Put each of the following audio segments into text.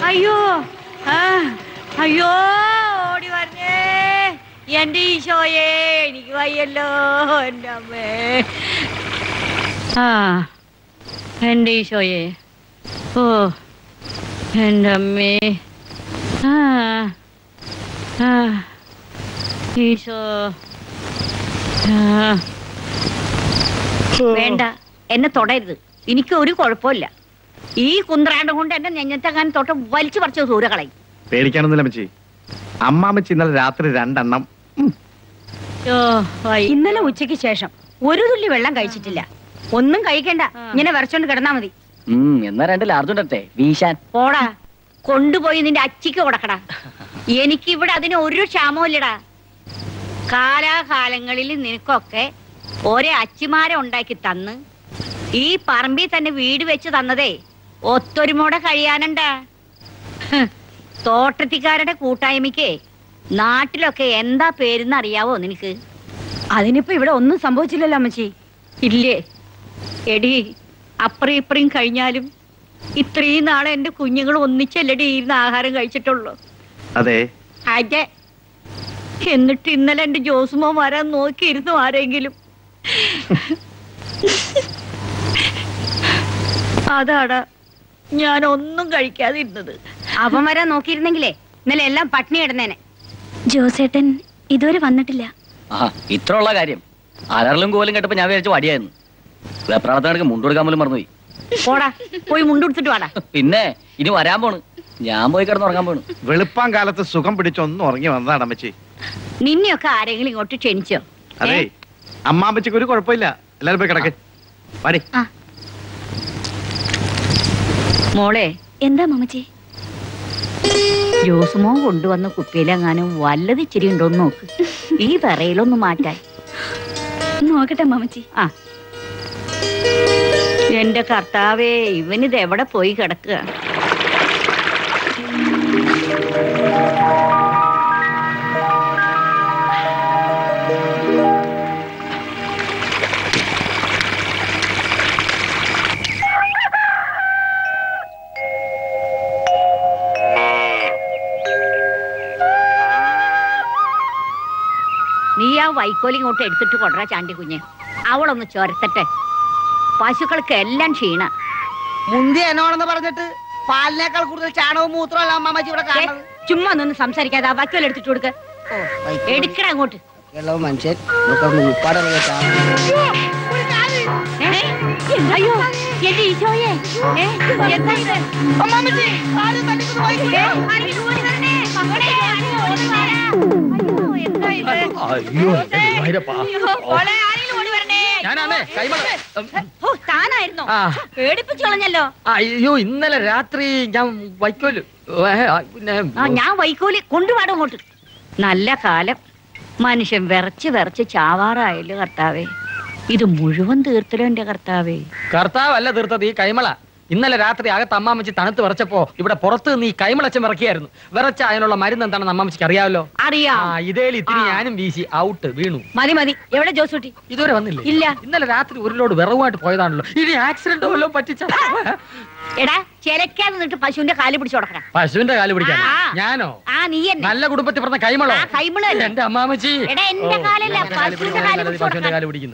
അയ്യോ ആ, അയ്യോ ഓടി വരണേ എന്റെ ഈശോയെ എനിക്ക് വയ്യല്ലോ എന്റെ അമ്മേ ആ എന്റെ ഈശോയെ ഓ എന്റെ അമ്മേ ആ ആ ഈശോ ആ വേണ്ട എന്നെ തൊടരുത് എനിക്ക് ഒരു കുഴപ്പമില്ല ഈ കുന്ത്രാണ്ടം കൊണ്ട് എന്നെ നെഞ്ഞത്തങ്ങാൻ തൊട്ട് വലിച്ചു പറിച്ചു ദൂരെ കളയും പേടിക്കാനൊന്നുമില്ല അമ്മച്ചി അമ്മാമ്മച്ചി ഇന്നലെ രാത്രി രണ്ടെണ്ണം ഉം, ഓ, വയ്യ. ഇന്നലെ ഉച്ചയ്ക്ക് ശേഷം ഒരു തുള്ളി വെള്ളം കഴിച്ചിട്ടില്ല ഒന്നും കഴിക്കണ്ട ഇങ്ങനെ വരച്ചോണ്ട് കിടന്നാ മതി ഉം, എന്നാ രണ്ട് ലാർജുണ്ടട്ടെ വീശാൻ പോടാ കൊണ്ടുപോയി നിന്റെ അച്ചിക്ക് കൊടുക്കടാ എനിക്കിവിടെ അതിന് ഒരു ക്ഷാമവും ഇല്ലടാ കാലാകാലങ്ങളിൽ നിനക്കൊക്കെ ഒരേ അച്ചിമാരെ ഉണ്ടാക്കി തന്ന് ഈ പറമ്പിൽ തന്നെ വീട് വെച്ച് തന്നതേ ഒത്തൊരുമോടെ കഴിയാനുണ്ടാ ഹ്, തോട്ടത്തിക്കാരുടെ കൂട്ടായ്മയ്ക്ക് നാട്ടിലൊക്കെ എന്താ പേരെന്ന് അറിയാവോ നിനക്ക് അതിനിപ്പോ ഇവിടെ ഒന്നും സംഭവിച്ചില്ലല്ലോ അമ്മച്ചി ഇല്ലേ എടി അപ്പറയും ഇപ്പറയും കഴിഞ്ഞാലും ഇത്രയും നാളെ എന്റെ കുഞ്ഞുങ്ങൾ ഒന്നിച്ചല്ലടി ഇരുന്ന് ആഹാരം കഴിച്ചിട്ടുള്ളൂ അതെ അതെ എന്നിട്ട് ഇന്നലെ എന്റെ ജോസുമോ വരാൻ നോക്കിയിരുന്നു ആരെങ്കിലും അതാടാ ഞാൻ ഒന്നും കഴിക്കാതിരുന്നത് അവൻ വരാൻ നോക്കിയിരുന്നെങ്കിലേ ഇന്നലെ എല്ലാം പട്ടിണി കിടന്നേനെ ജോസേട്ടൻ ഇതുവരെ വന്നിട്ടില്ല ആ ഇത്ര ഉള്ള കാര്യം അലറലും കോലും കേട്ടപ്പോ ഞാൻ വിചാരിച്ചു വടിയായിരുന്നു വെപ്രാളത്തിനടുക്ക് മുണ്ടുകൊടുക്കാൻ പോലും മറന്നുപോയി പോടാ പോയി മുണ്ടുടുത്തിട്ട് വാടാ പിന്നെ ഇനി വരാൻ പോണ് ഞാൻ പോയി കിടന്നുറങ്ങാൻ പോണു വെളുപ്പാൻ കാലത്ത് സുഖം പിടിച്ചൊന്നും ഉറങ്ങി വന്നതാണ് അമ്മച്ചി നിന്നെയൊക്കെ ആരെങ്കിലും ഇങ്ങോട്ട് ക്ഷണിച്ചോ അതെ ഏ? അമ്മാമ്മച്ചിക്ക് ഒരു കുഴപ്പമില്ല എല്ലാരും പോയി കിടക്ക് പാടി മോളെ എന്താ മമ്മച്ചി ജോസുമോ കൊണ്ടുവന്ന കുപ്പിയിലെങ്ങാനും വല്ലത് ഇച്ചിരി ഉണ്ടോന്ന് നോക്ക് ഈ വിറയിലൊന്ന് മാറ്റാൻ നോക്കട്ടെ മമ്മച്ചി ആ എന്റെ കർത്താവേ ഇവനിത് എവിടെ പോയി കിടക്കുക നീ ആ വൈക്കോൽ ഇങ്ങോട്ട് എടുത്തിട്ട് കൊടറ ചാണ്ടി കുഞ്ഞ് അവളൊന്ന് ചൊരത്തട്ടെ പശുക്കൾക്ക് എല്ലാം ക്ഷീണ മുന്തി എന്നോടെന്ന് പറഞ്ഞിട്ട് പാലിനേക്കാൾ കൂടുതൽ ചാണകവും മൂത്രവും അല്ല അമ്മമ്മച്ചി ഇവിടെ കാണുന്നത് ചുമ്മാ നിന്ന് സംസാരിക്കാതെ ആ വൈക്കോൽ എടുത്തിട്ട് കൊടുക്ക എടുക്കട അങ്ങോട്ട് കേരള മനുഷ്യൻ ഇതൊക്കെ ഉൾപ്പാടുള്ള ചാണകം ഏ? അയ്യോ എന്റെ ഈശോയെ ഏ? എന്താ ഇത്? അമ്മാമ്മച്ചി കാല് തട്ടിക്കൊണ്ട് പോയി. ഏ? ആരെങ്കിലും ഓടി വരണേ. മകളെ, ആരെങ്കിലും ഓടി വരാ. അയ്യോ, എന്താ ഇത്? അയ്യോ എന്റെ ഗുരുവായൂരപ്പാ. അയ്യോ, മോളെ, ആരെങ്കിലും ഓടി വരണേ. ഞാനാണേ കൈമള ഓ, താനായിരുന്നോ ആ. പേടിപ്പിച്ചു കളഞ്ഞല്ലോ അയ്യോ ഇന്നലെ രാത്രി ഞാൻ വൈക്കോല് ഏ, ആ, പിന്നെ ആ ഞാൻ വൈക്കോലി കൊണ്ടുപാടും അങ്ങോട്ട് നല്ല കാലം മനുഷ്യൻ വിറച്ച് വിറച്ച് ചാവാറായല്ലോ കർത്താവേ ഇത് മുഴുവൻ തീർത്തലോ എന്റെ കർത്താവേ കർത്താവല്ല തീർത്തത് ഈ കൈമള ഇന്നലെ രാത്രി അകത്ത് അമ്മാമ്മച്ചി തണുത്ത് വിറച്ചപ്പോ ഇവിടെ പുറത്ത് നിന്ന് ഈ കൈമളച്ചൻ വിറക്കിയായിരുന്നു വിറച്ച അതിനുള്ള മരുന്ന് എന്താണെന്ന് അമ്മാമ്മച്ചിക്ക് അറിയാമല്ലോ ആ അറിയാം ഇതേൽ ഇത്തിരി ഞാനും വീശി ഔട്ട് വീണു മതി മതി എവിടെ ജോസൂട്ടി ഇതുവരെ വന്നില്ലേ ഇല്ല. ഇന്നലെ രാത്രി ഒരു ലോഡ് വിറവുമായിട്ട് പോയതാണല്ലോ ഇനി ആക്സിഡന്റ് വല്ലതും പറ്റിച്ച എടാ ചിലക്കാതെ നിന്നിട്ട് പശുവിന്റെ കാല് പിടിച്ചു കൊടുക്കണം പശുവിന്റെ കാല് പിടിക്കാൻ ആ. ഞാനോ ആ നീ എന്നെ നല്ല കുടുംബത്തിൽ പറഞ്ഞ കൈമളോ ആ, കൈമള് തന്നെ. എന്റെ അമ്മാമ്മച്ചി എടാ, എന്റെ ഓ, കാലല്ല, എന്റെ കാല് പശുവിന്റെ പിടിക്കുന്നതിനേക്കാൾ കാല് നല്ലത് പിടിച്ച് പശുവിന്റെ കൊടുക്കാൻ. കാല് പിടിക്കുന്ന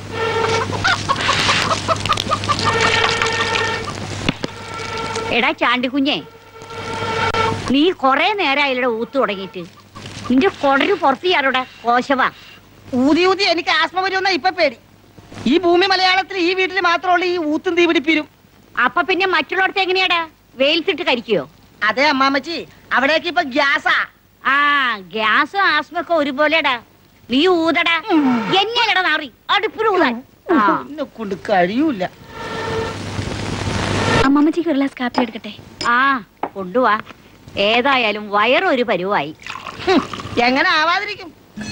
എടാ ചാണ്ടി കുഞ്ഞെ നീ കൊറേ നേരമായില്ലടാ ഊത്ത് തുടങ്ങിയിട്ട് നിന്റെ കൊടരു പുറത്ത് ചെയ്യാറുടെ കോശവാ ഊതി ഊതി എനിക്ക് ആസ്മ വരുമെന്ന ഇപ്പൊ പേടി ഈ ഭൂമി മലയാളത്തിൽ ഈ വീട്ടിൽ മാത്രമുള്ള ഈ ഊത്തും തീ പിടിപ്പിരും അപ്പൊ പിന്നെ മറ്റുള്ളവർക്ക് എങ്ങനെയാടാ വെയിലത്തിട്ട് കരിക്കോ അതെ അമ്മാമ്മച്ചി അവിടേക്ക് ഇപ്പൊ ഗ്യാസാ ആ ഗ്യാസും ആസ്മൊക്കെ ഒരുപോലെടാ നീ ഊതടാ എന്നെയല്ലടാ നാറി അടുപ്പിന് ഊതാൻ ആ. എന്നെ കൊണ്ട് കഴിയൂല അമ്മമ്മച്ചിക്ക് ഒരു ഗ്ലാസ് കാപ്പി എടുക്കട്ടെ ആ കൊണ്ടുവാ ഏതായാലും വയറൊരു പരുവായി ഹും, എങ്ങനെ ആവാതിരിക്കും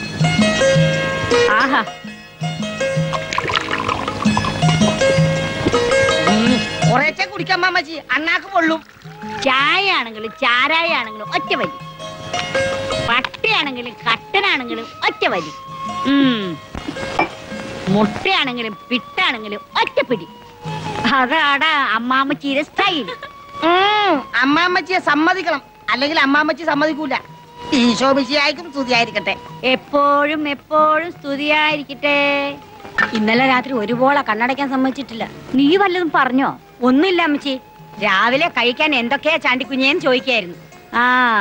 ആഹാ കുറേച്ചെ കുടിക്കാം അമ്മാമ്മച്ചി അണ്ണാക്ക് പൊള്ളും ചായ ആണെങ്കിലും ചാരായ ആണെങ്കിലും ഒറ്റ വലി പട്ടയാണെങ്കിലും കട്ടനാണെങ്കിലും ഒറ്റ വലി ഉം. മുട്ടയാണെങ്കിലും പിട്ടാണെങ്കിലും ഒറ്റ പിടി അതാടാ അമ്മാമ്മച്ചീരെ സ്റ്റൈൽ ഉം, അമ്മാമ്മച്ചിയെ സമ്മതിക്കണം അല്ലെങ്കിൽ അമ്മാമ്മച്ചി സമ്മതിക്കൂല ഈശോ മിശിയായിരിക്കും സ്തുതിയായിരിക്കട്ടെ എപ്പോഴും എപ്പോഴും സ്തുതിയായിരിക്കട്ടെ ഇന്നലെ രാത്രി ഒരുപോലെ കണ്ണടയ്ക്കാൻ സമ്മതിച്ചിട്ടില്ല നീ വല്ലതും പറഞ്ഞോ ഒന്നുമില്ല അമ്മച്ചി രാവിലെ കഴിക്കാൻ എന്തൊക്കെയാ ചാണ്ടിക്കുഞ്ഞേന്ന് ചോദിക്കായിരുന്നു ആ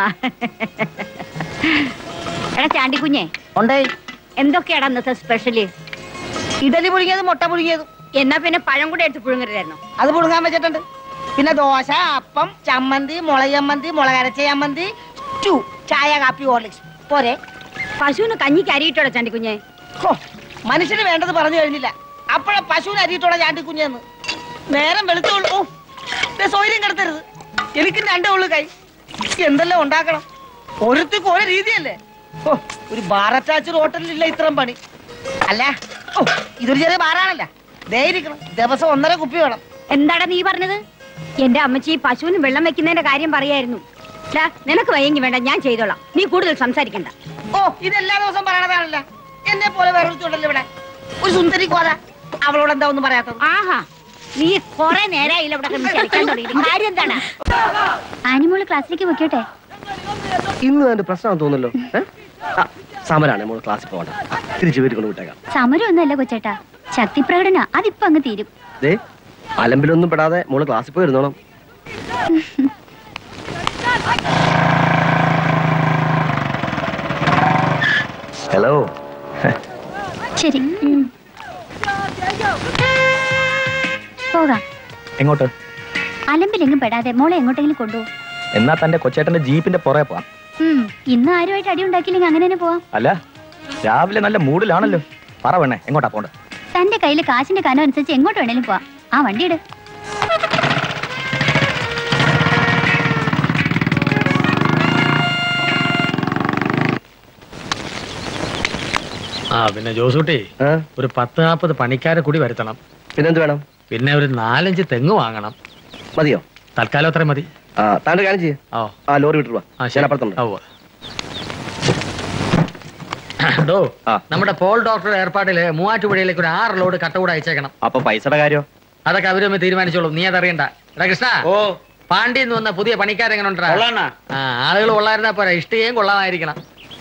എടാ ചാണ്ടിക്കുഞ്ഞെ ഉണ്ടേ എന്തൊക്കെയാടാ ഇന്നത്തെ സ്പെഷ്യല് ഇഡലി പുഴുങ്ങിയതും മുട്ട പുഴുങ്ങിയതും എന്നാ പിന്നെ പഴം കൂടെ എടുത്ത് പുഴുങ്ങരുതായിരുന്നു അത് പുഴുങ്ങാൻ വെച്ചിട്ടുണ്ട് പിന്നെ ദോശ അപ്പം ചമ്മന്തി മുളക് ചമ്മന്തി മുളകരച്ച ചമ്മന്തി സ്റ്റൂ ചായ കാപ്പി ഹോർലിക്സ് പോരെ പശുവിന് കഞ്ഞിക്ക് അരിയിട്ടോടെ ചാണ്ടിക്കുഞ്ഞെ ഹോ, മനുഷ്യന് വേണ്ടത് പറഞ്ഞു കഴിഞ്ഞില്ല അപ്പോഴാ പശുവിന് അരിയിട്ടുള്ള ചാണ്ടി കുഞ്ഞെന്ന് നേരം വെളുത്തുള്ളൂ ഓ ദേ സൗകര്യം കിടത്തരുത് എനിക്ക് രണ്ടേ ഉള്ളു കൈ എന്തെല്ലാം ഉണ്ടാക്കണം ഓരോരുത്തർക്കും ഓരോ രീതിയല്ലേ ഓ ഒരു ബാററ്റാച്ചർ ഹോട്ടലിലില്ല ഇത്രയും പണി അല്ല ഓ ഇതൊരു ചെറിയ ബാറാണല്ല ദേ ഇരിക്കണം ദിവസം ഒന്നര കുപ്പി വേണം എന്താടാ നീ പറഞ്ഞത് എന്റെ അമ്മച്ചി പശുവിന് വെള്ളം വെക്കുന്നതിന്റെ കാര്യം പറയായിരുന്നു ടാ, നിനക്ക് വയ്യെങ്കി വേണ്ട ഞാൻ ചെയ്തോളാം നീ കൂടുതൽ സംസാരിക്കണ്ട ഓ ഇതെല്ലാ ദിവസം പറയണതാണല്ല എന്നെ പോലെ വേറെ ഒരുത്തുണ്ടല്ലോ ഇവിടെ ഒരു സുന്ദരി കോല അവളോട് എന്താ ഒന്നും പറയാത്തത് ആഹാ നീ കൊറേ നേരായില്ല ഇവിടെ കിടന്ന് ചലിക്കാൻ തുടങ്ങിയിട്ട് കാര്യം എന്താണ് ആനിമോള് ക്ലാസ്സിലേക്ക് വെക്കട്ടെ ഇന്ന് അതിന്റെ പ്രശ്നം തോന്നല്ലോ സമരാണ് നമ്മൾ ക്ലാസ്സിൽ പോകണ്ട ആ, തിരിച്ച് വീട്ടിൽ കൊണ്ട് വിട്ടേക്കാം സമരം ഒന്നുമല്ല കൊച്ചേട്ടാ ശക്തി പ്രകടന അതിപ്പോ അങ്ങ് തീരും ദേ അലമ്പിലൊന്നും പെടാതെ മോള് ക്ലാസ്സിൽ പോയി ഇരുന്നോണം ഹലോ ശരി ഉം. പോകാം എങ്ങോട്ട് അലമ്പിലെങ്ങും പെടാതെ മോളെ എങ്ങോട്ടെങ്കിലും കൊണ്ടുപോകും എന്നാ തന്റെ കൊച്ചേട്ടന്റെ ജീപ്പിന്റെ പുറകെ പോവാം ഇന്ന് ആരുമായിട്ട് അടി ഉണ്ടാക്കിയില്ലെങ്കിൽ അങ്ങനെ തന്നെ പോവാം അല്ല രാവിലെ നല്ല മൂഡിലാണല്ലോ പറ വേണേ എങ്ങോട്ടാ പോണ്ടേ തന്റെ കയ്യിൽ കാശിന്റെ കനം അനുസരിച്ച് എങ്ങോട്ട് വേണേലും പോവാം ആ വണ്ടി ഇട് ആ പിന്നെ ജോസൂട്ടി ആ, ഒരു പത്ത് നാൽപ്പത് പണിക്കാരെ കൂടി വരുത്തണം പിന്നെന്ത് വേണം പിന്നെ ഒരു നാലഞ്ച് തെങ്ങ് വാങ്ങണം മതിയോ തൽക്കാലം അത്രയും മതി ആ താൻ്റെ കാര്യം ചെയ്യ് ഓ ആ ലോറി വിട്ടു ആ ഞാൻ ശരി അപ്പുറത്തുണ്ട് ആ, ഉവ്വ്. ഡോ ആ. നമ്മുടെ പോൾ ഡോക്ടർ ഏർപ്പാടില് മൂവാറ്റുപുഴയിലേക്ക് ഒരു ആറ് ലോഡ് കട്ടകൂടെ അയച്ചേക്കണം അപ്പൊ പൈസയുടെ കാര്യോ അതൊക്കെ അവരൊന്ന് തീരുമാനിച്ചോളും നീ അതറിയണ്ട എടാ കൃഷ്ണ ഓ പാണ്ഡ്യന്ന് വന്ന പുതിയ പണിക്കാരെങ്ങനെ ഉണ്ടാ കൊള്ളാണ്ണാ. ആ ആളുകൾ കൊള്ളായിരുന്നാ പോരാ ഇഷ്ടികയും കൊള്ളാമായിരിക്കണം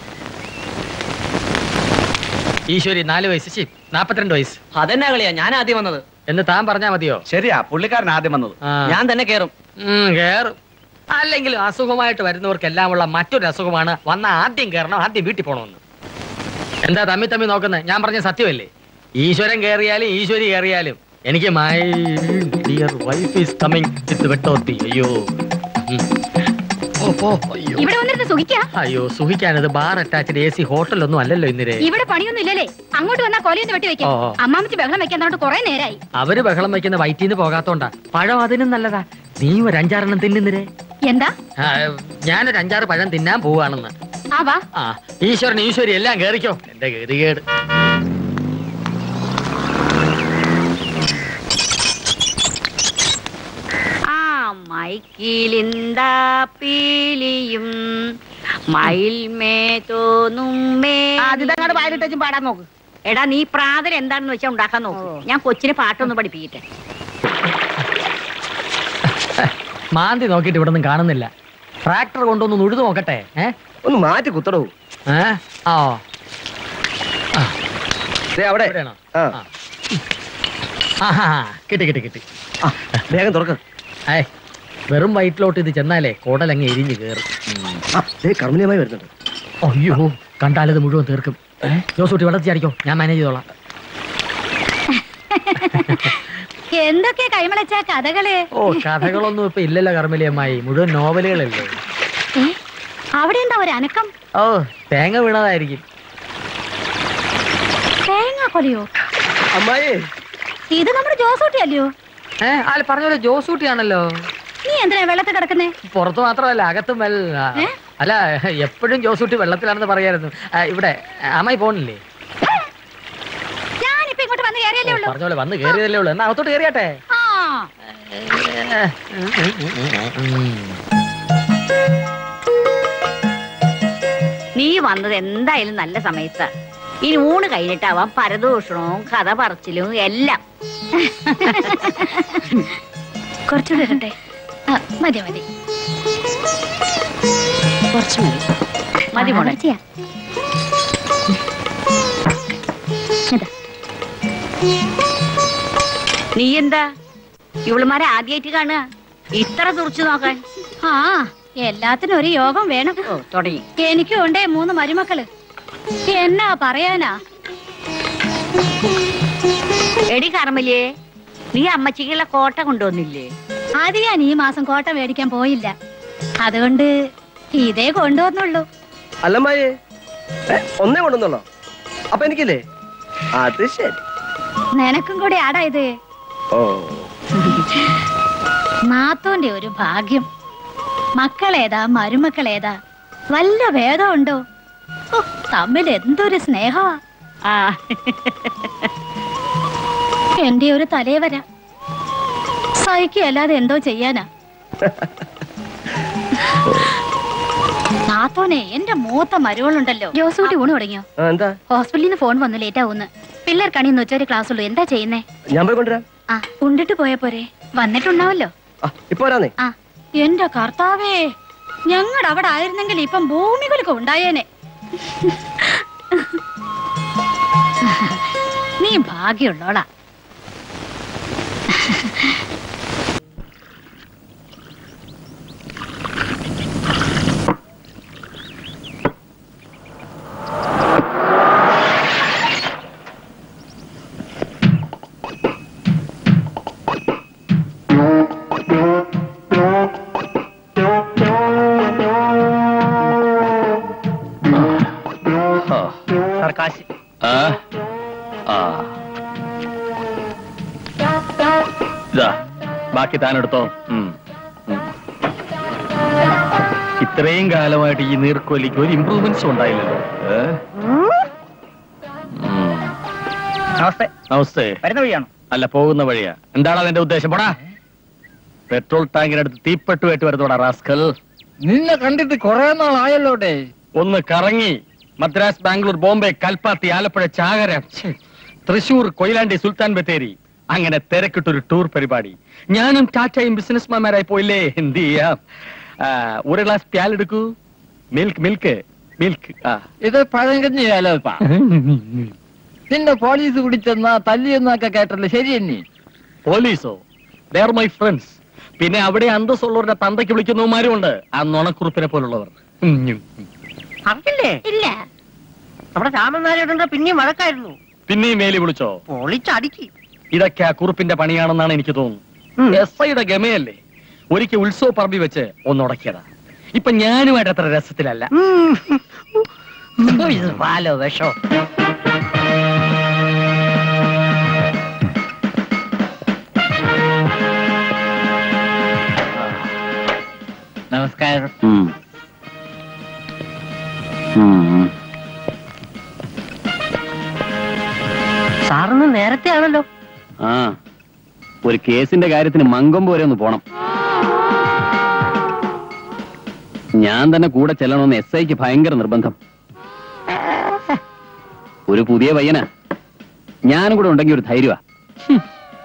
ഈശ്വരി നാല് വയസ്സ് ശി നാപ്പത്തിരണ്ട് വയസ്സ് അതെന്നാ കളിയാ ഞാൻ ആദ്യം വന്നത് എന്ന് താൻ പറഞ്ഞാ മതിയോ ശരിയാ പുള്ളിക്കാരൻ ആദ്യം വന്നത് ആ. ഞാൻ തന്നെ കേറും ഉം, കേറും അല്ലെങ്കിൽ അസുഖമായിട്ട് വരുന്നവർക്കെല്ലാം ഉള്ള മറ്റൊരു അസുഖമാണ് വന്ന ആദ്യം കയറണം ആദ്യം വീട്ടിൽ പോകണമെന്ന് എന്താ തമ്മി തമ്മി നോക്കുന്നത് ഞാൻ പറഞ്ഞ സത്യമല്ലേ ഈശ്വരൻ കയറിയാലും ഈശ്വരി കയറിയാലും എനിക്ക് my dear wife is coming with വെട്ടോത്തി അയ്യോ ഉം. ഓ, പോ, അയ്യോ ഇവിടെ വന്നിരുന്ന് സുഖിക്കാ അയ്യോ സുഖിക്കാനത് ബാർ അറ്റാച്ച്ഡ് എ സി ഹോട്ടലൊന്നും അല്ലല്ലോ ഇന്നിരെ ഇവിടെ പണിയൊന്നും ഇല്ലല്ലേ അങ്ങോട്ട് വന്നാ കൊലയൊന്ന് വെട്ടി വെക്കാം ഓ, ഓ. അമ്മാമ്മച്ച് ബഹളം വെക്കാൻ തുടങ്ങിട്ട് കുറെ നേരായി അവര് ബഹളം വയ്ക്കുന്ന വയറ്റീന്ന് പോകാത്തോണ്ടാ പഴം അതിനും നല്ലതാ നീ ഒരു അഞ്ചാറെണ്ണം തിന്നുന്നിരേ എന്താ ആ, ഞാനൊരു അഞ്ചാറ് പഴം തിന്നാൻ പോവാണെന്ന് ആ വാ ആ ഈശ്വരൻ ഈശ്വരി എല്ലാം കേറിക്കോ എന്റെ ഗതികേട് ആ മൈക്കിലിന്താ പീലിയും മയിൽമേ തോന്നും ആദ്യത്തെ വായിലിട്ടും പാടാൻ നോക്ക് എടാ നീ പ്രാതൽ എന്താണെന്ന് വെച്ചാ ഉണ്ടാക്കാൻ നോക്ക് ഞാൻ കൊച്ചിന് പാട്ടൊന്ന് പഠിപ്പിക്കട്ടെ മാന്തി നോക്കിയിട്ട് ഇവിടെ ഒന്നും കാണുന്നില്ല ട്രാക്ടർ കൊണ്ടൊന്ന് ഉഴുതു നോക്കട്ടെ ഏ ഒന്ന് മാറ്റി കുത്തടോ ഏ? ആ ദേ അവിടെ ഇവിടെയാണോ? ആ ആ. ആഹാ, കിട്ടി കിട്ടി കിട്ടി ആ, വേഗം തുറക്ക ഏ വെറും വയറ്റിലോട്ട് ഇത് ചെന്നാലേ കുടലങ്ങ് എരിഞ്ഞ് കയറും ആ ദേ കർമ്മനീയമായി വരുന്നുണ്ട് അയ്യോ കണ്ടാലത് മുഴുവൻ തീർക്കും ജോസൂട്ടി വെള്ളത്തി അടിക്കോ ഞാൻ മാനേജ് ചെയ്തോളാം എന്തൊക്കെ കൈമളച്ച കഥകള് ഓ കഥകളൊന്നും ഇപ്പൊ ഇല്ലല്ലോ കർമ്മലിയമ്മായി മുഴുവൻ നോവലുകളല്ലേ ഏ അവിടെ എന്താ ഒരു അനക്കം ഓ തേങ്ങ വീണതായിരിക്കും തേങ്ങാ കൊലയോ അമ്മായി ഇത് നമ്മുടെ ജോസൂട്ടി അല്ലയോ ഏ ആല് പറഞ്ഞ പോലെ ജോസൂട്ടിയാണല്ലോ നീ എന്തിനാ വെള്ളത്തിൽ കിടക്കുന്നേ പുറത്ത് മാത്രമല്ല അകത്തും വെള്ള ഏ? അല്ല എപ്പോഴും ജോസൂട്ടി വെള്ളത്തിലാണെന്ന് പറയായിരുന്നു ആ, ഇവിടെ അമ്മായി പോണില്ലേ ഞാനിപ്പോ ഇങ്ങോട്ട് വന്ന് കയറിയല്ലേ ഓ, ഉള്ളൂ പറഞ്ഞ പോലെ വന്ന് കയറിയതല്ലേ ഉള്ളൂ എന്നാ അകത്തോട്ട് കയറിയാട്ടെ ആ നീ വന്നത് എന്തായാലും നല്ല സമയത്താ ഇനി ഊണ് കഴിഞ്ഞിട്ടാവാം പരദൂഷണവും കഥ പറച്ചിലും എല്ലാം കുറച്ചുകൂടെ ഇടട്ടെ ആ, മതി മതി കുറച്ച് മതി മതി ആ, മോളെ കുറച്ചിയാ. ഇതാ. നീ എന്താ ഇവളുമാരെ ആദ്യമായിട്ട് കാണുക ഇത്ര തുറച്ചു നോക്കാൻ ആ എല്ലാത്തിനും ഒരു യോഗം വേണം ഓ തുടങ്ങി എനിക്കും ഉണ്ടേ മൂന്ന് മരുമക്കള് എന്നാ പറയാനാ എടി കർമ്മലിയെ നീ അമ്മച്ചിക്കുള്ള കോട്ട കൊണ്ടുവന്നില്ലേ അത് ഞാൻ ഈ മാസം കോട്ട മേടിക്കാൻ പോയില്ല അതുകൊണ്ട് ഇതേ കൊണ്ടുവന്നുള്ളൂ അല്ലമ്മായേ ഏ, ഒന്നേ കൊണ്ടുവന്നുള്ളോ അപ്പൊ എനിക്കില്ലേ അത് ശരി നിനക്കും കൂടി ആടാ ഇത് ഓ നാത്തോന്റെ ഒരു ഭാഗ്യം മക്കളേതാ മരുമക്കളേതാ വല്ല ഭേദമുണ്ടോ ഓ, തമ്മിൽ എന്തൊരു സ്നേഹമാ ആ എന്റെ ഒരു തലേവര സഹിക്കല്ലാതെ എന്തോ ചെയ്യാനാ നാത്തോനെ എന്റെ മൂത്ത മരുവളുണ്ടല്ലോ ജോസൂട്ടി ഊണ് തുടങ്ങിയോ ആ, എന്താ ഹോസ്പിറ്റലിൽ നിന്ന് ഫോൺ വന്നു ലേറ്റ് ആവുന്നു പിള്ളേർക്കാണ് ഇന്ന് ഉച്ചവരെ ക്ലാസ് ഉള്ളൂ എന്താ ചെയ്യുന്നേ ഞാൻ പോയി കൊണ്ടുവരാം ആ ഉണ്ടിട്ട് പോയാ പോരെ വന്നിട്ടുണ്ടാവല്ലോ ആ ഇപ്പൊ വരാന്നേ ആ എന്റെ കർത്താവേ ഞങ്ങളുടെ അവിടെ ആയിരുന്നെങ്കിൽ ഇപ്പം ഭൂമികൾക്ക് ഉണ്ടായേനെ നീ ഭാഗ്യമുള്ളോളാ സർക്കാശ് ആ ആ ഇതാ ബാക്കി താനെടുത്തോ ഉം. ഉം. ഇത്രയും കാലമായിട്ട് ഈ നീർക്കോലിക്ക് ഒരു ഇമ്പ്രൂവ്മെന്റ്സും ഉണ്ടായില്ലല്ലോ ഏ? ഉം. നമസ്തേ നമസ്തേ വരുന്ന വഴിയാണോ അല്ല പോകുന്ന വഴിയാ എന്താണ് അതിന്റെ ഉദ്ദേശം പോടാ പെട്രോൾ ടാങ്കിനടുത്ത് തീപ്പെട്ടുമായിട്ട് വരുന്നോടാ റാസ്കൽ നിന്നെ കണ്ടിട്ട് കൊറേ നാളായല്ലോട്ടെ ഒന്ന് കറങ്ങി മദ്രാസ് ബാംഗ്ലൂർ ബോംബെ കൽപ്പാത്തി ആലപ്പുഴ ചാകര ഛെ, തൃശൂർ കൊയിലാണ്ടി സുൽത്താൻ ബത്തേരി അങ്ങനെ തിരക്കിട്ടൊരു ടൂർ പരിപാടി ഞാനും ടാറ്റയും ബിസിനസ്മാൻമാരായി പോയില്ലേ എന്ത് ചെയ്യാം ആ, ഒരു ഗ്ലാസ് പ്യാൽ എടുക്കൂ മിൽക്ക് മിൽക്ക് മിൽക്ക് ആ ഇത് പഴങ്കഞ്ഞിയാലോ നിന്നെ പോലീസ് പിടിച്ചെന്നാ തല്ലിയെന്നൊക്കെ കേട്ടല്ലോ ശരി തന്നെ പോലീസോ ദർ മൈ ഫ്രണ്ട്സ് പിന്നെ അവിടെ അന്തസ്സുള്ളവരുടെ തന്തയ്ക്ക് വിളിക്കുന്നവന്മാരും ഉണ്ട് ആ നുണക്കുറുപ്പിനെ പോലുള്ളവർ ഉം, ഉം, ഉം. അറിയില്ലേ ഇല്ല നമ്മുടെ രാമനാരായണന്റെ പിന്നെയും വഴക്കായിരുന്നു പിന്നെയും മേലി വിളിച്ചോ പൊളിച്ചടിക്ക് ഇതൊക്കെ ആ കുറുപ്പിന്റെ പണിയാണെന്നാണ് എനിക്ക് തോന്നുന്നു എസ് ഐയുടെ ഗമയല്ലേ ഒരിക്കൽ ഉത്സവ പറമ്പി വെച്ച് ഒന്നുടക്കിയതാ ഇപ്പൊ ഞാനുമായിട്ട് അത്ര രസത്തിലല്ല ഇത് പാലോ വിഷോ നമസ്കാരം സാറിന് നേരത്തെ ആണല്ലോ ആ ഒരു കേസിന്റെ കാര്യത്തിന് മങ്കൊമ്പ് വരെ ഒന്ന് പോണം ഞാൻ തന്നെ കൂടെ ചെല്ലണമെന്ന് എസ് ഐക്ക് ഭയങ്കര നിർബന്ധം ഒരു പുതിയ പയ്യനാ ഞാനും കൂടെ ഉണ്ടെങ്കിൽ ഒരു ധൈര്യമാ ഹും.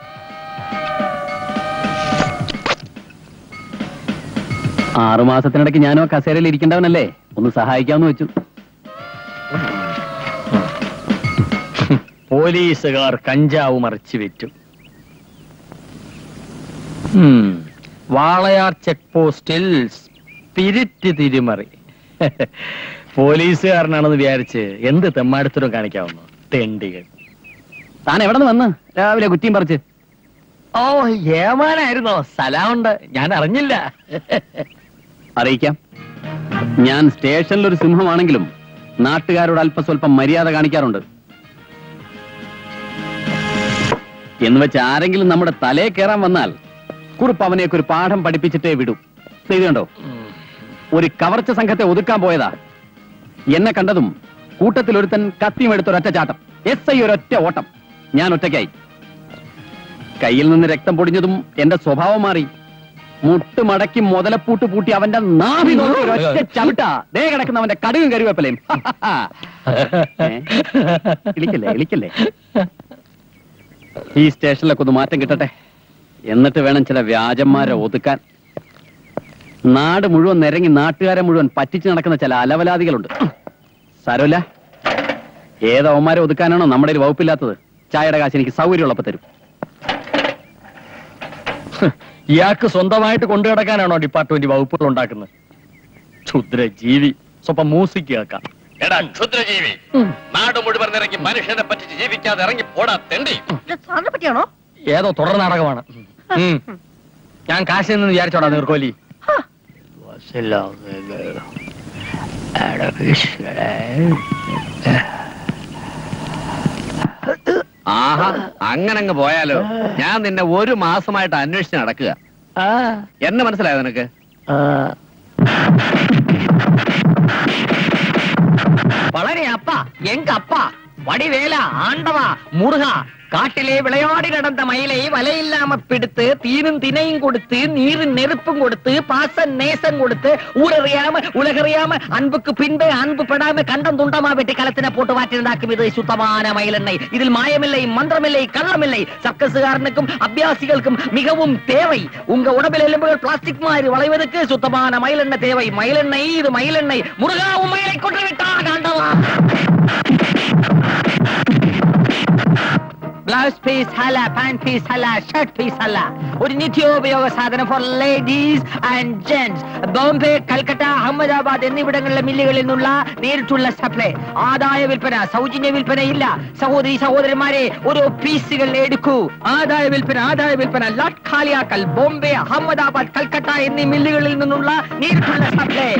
ആറു മാസത്തിനിടയ്ക്ക് ഞാനും ആ കസേരയിൽ ഇരിക്കേണ്ടവനല്ലേ ഒന്ന് സഹായിക്കാമെന്ന് വെച്ചു പോലീസുകാർ കഞ്ചാവ് മറിച്ചു വിറ്റു ഉം. വാളയാർ ചെക്ക് പോസ്റ്റിൽ സ്പിരിറ്റ് തിരിമറി പോലീസുകാരനാണെന്ന് വിചാരിച്ച് എന്ത് തെമ്മാടത്തരം കാണിക്കാവുന്നു തെണ്ടികൾ താൻ എവിടെ നിന്ന് വന്ന് രാവിലെ കുറ്റിയും പറിച്ച് ഓ ഏമാനായിരുന്നോ സ്ഥലമുണ്ട് ഞാൻ അറിഞ്ഞില്ല അറിയിക്കാം ഞാൻ സ്റ്റേഷനിൽ ഒരു സിംഹമാണെങ്കിലും നാട്ടുകാരോട് അല്പസ്വല്പം മര്യാദ കാണിക്കാറുണ്ട് എന്ന് വെച്ച് ആരെങ്കിലും നമ്മുടെ തലേ കയറാൻ വന്നാൽ കുറിപ്പ് അവനെയൊക്കെ ഒരു പാഠം പഠിപ്പിച്ചിട്ടേ വിടൂ ഇത് കണ്ടോ ഒരു കവർച്ച സംഘത്തെ ഒതുക്കാൻ പോയതാ എന്നെ കണ്ടതും കൂട്ടത്തിൽ ഒരുത്തൻ കത്തിയും എടുത്തൊരൊറ്റ ചാട്ടം എസ് ഐ ഒരൊറ്റ ഓട്ടം ഞാൻ ഒറ്റയ്ക്കായി കയ്യിൽ നിന്ന് രക്തം പൊടിഞ്ഞതും എന്റെ സ്വഭാവം മാറി മുട്ട് മടക്കി മുതലപ്പൂട്ട് പൂട്ടി അവന്റെ നാഭി നോക്കി ഒരൊറ്റ ചവിട്ടാ ദേ കിടക്കുന്ന അവന്റെ കടുകും കരുവേപ്പലയും ഏ? ഇളിക്കല്ലേ ഇളിക്കല്ലേ ഈ സ്റ്റേഷനിലൊക്കെ ഒന്ന് മാറ്റം കിട്ടട്ടെ എന്നിട്ട് വേണം ചില വ്യാജന്മാരെ ഒതുക്കാൻ നാട് മുഴുവൻ നിരങ്ങി നാട്ടുകാരെ മുഴുവൻ പറ്റിച്ചു നടക്കുന്ന ചില അലവലാദികളുണ്ട് സാരമില്ല ഏതവന്മാരെ ഒതുക്കാനാണോ നമ്മുടെ ഒരു വകുപ്പില്ലാത്തത് ചായയുടെ കാശ് എനിക്ക് സൗകര്യമുള്ളപ്പോ തരും ഇയാൾക്ക് സ്വന്തമായിട്ട് കൊണ്ടു കിടക്കാനാണോ ഡിപ്പാർട്ട്മെന്റ് വകുപ്പുകൾ ഉണ്ടാക്കുന്നത് ക്ഷുദ്ര ജീവി സ്വപ്പം മ്യൂസിക് കേൾക്കാം എടാ ക്ഷുദ്രജീവി നാട് മുഴുവൻ ഇറങ്ങി മനുഷ്യനെ പറ്റിച്ച് ജീവിക്കാതെ ഇറങ്ങി പോടാ തെണ്ടി സാറിനെ പറ്റിയാണോ ഏതോ തുടർ നാടകമാണ് ഉം. ഞാൻ കാശിൽ നിന്ന് വിചാരിച്ചോടാ നീർക്കോലി ആഹാ അങ്ങനെ അങ്ങ് പോയാലോ ഞാൻ നിന്നെ ഒരു മാസമായിട്ട് അന്വേഷിച്ച് നടക്കുക എന്നെ മനസ്സിലായോ നിനക്ക് വളരെ அப்பா எங்க அப்பா வடிவேலா ஆண்டவா முருகா காட்டிலே விளையாடி நடந்த மயிலை வலையில்லாம பிடித்து தீனும் தினையும் கொடுத்து நீரும் நெருப்பும் கொடுத்து பாச நேசம் கொடுத்து ஊரறியாம உலகறியாம அன்புக்கு பின்பு அன்பு படாம கண்டம் துண்டமா வெட்டி களத்தின போட்டு வாற்றிருந்தாக்கும் இது சுத்தமான மயிலெண்ணெய் இதில் மாயமில்லை மந்திரமில்லை கள்ளமில்லை சர்க்கசுகாரனுக்கும் அபியாசிகளுக்கும் மிகவும் தேவை உங்க உடம்பில் எலும்புகள் பிளாஸ்டிக் மாதிரி வளைவதற்கு சுத்தமான மயிலெண்ணெய் தேவை மயிலெண்ணெய் இது மயிலெண்ணெய் முருகா உன் மயிலை கொன்று விட்டான் ஆண்டவா ബ്ലൗസ് പീസ് അല്ല പാന്റ് പീസ് അല്ല ഷർട്ട് പീസ് അല്ല ഒരു നിത്യോപയോഗ സാധനം for ladies and gents Bombay Calcutta Ahmedabad എന്നിവിടങ്ങളിലെ മില്ലുകളിൽ നിന്നുള്ള നേരിട്ടുള്ള സപ്ലൈ ആദായ വിൽപ്പന സൗജന്യ വിൽപ്പന ഇല്ല സഹോദരി സഹോദരന്മാരെ ഓരോ പീസുകൾ എടുക്കൂ ആദായ വിൽപ്പന ആദായ വിൽപ്പന ലാട്ട് ഖാലിയാക്കൽ ബോംബെ അഹമ്മദാബാദ് കൽക്കട്ട എന്നീ മില്ലുകളിൽ നിന്നുള്ള നേരിട്ടുള്ള സപ്ലൈ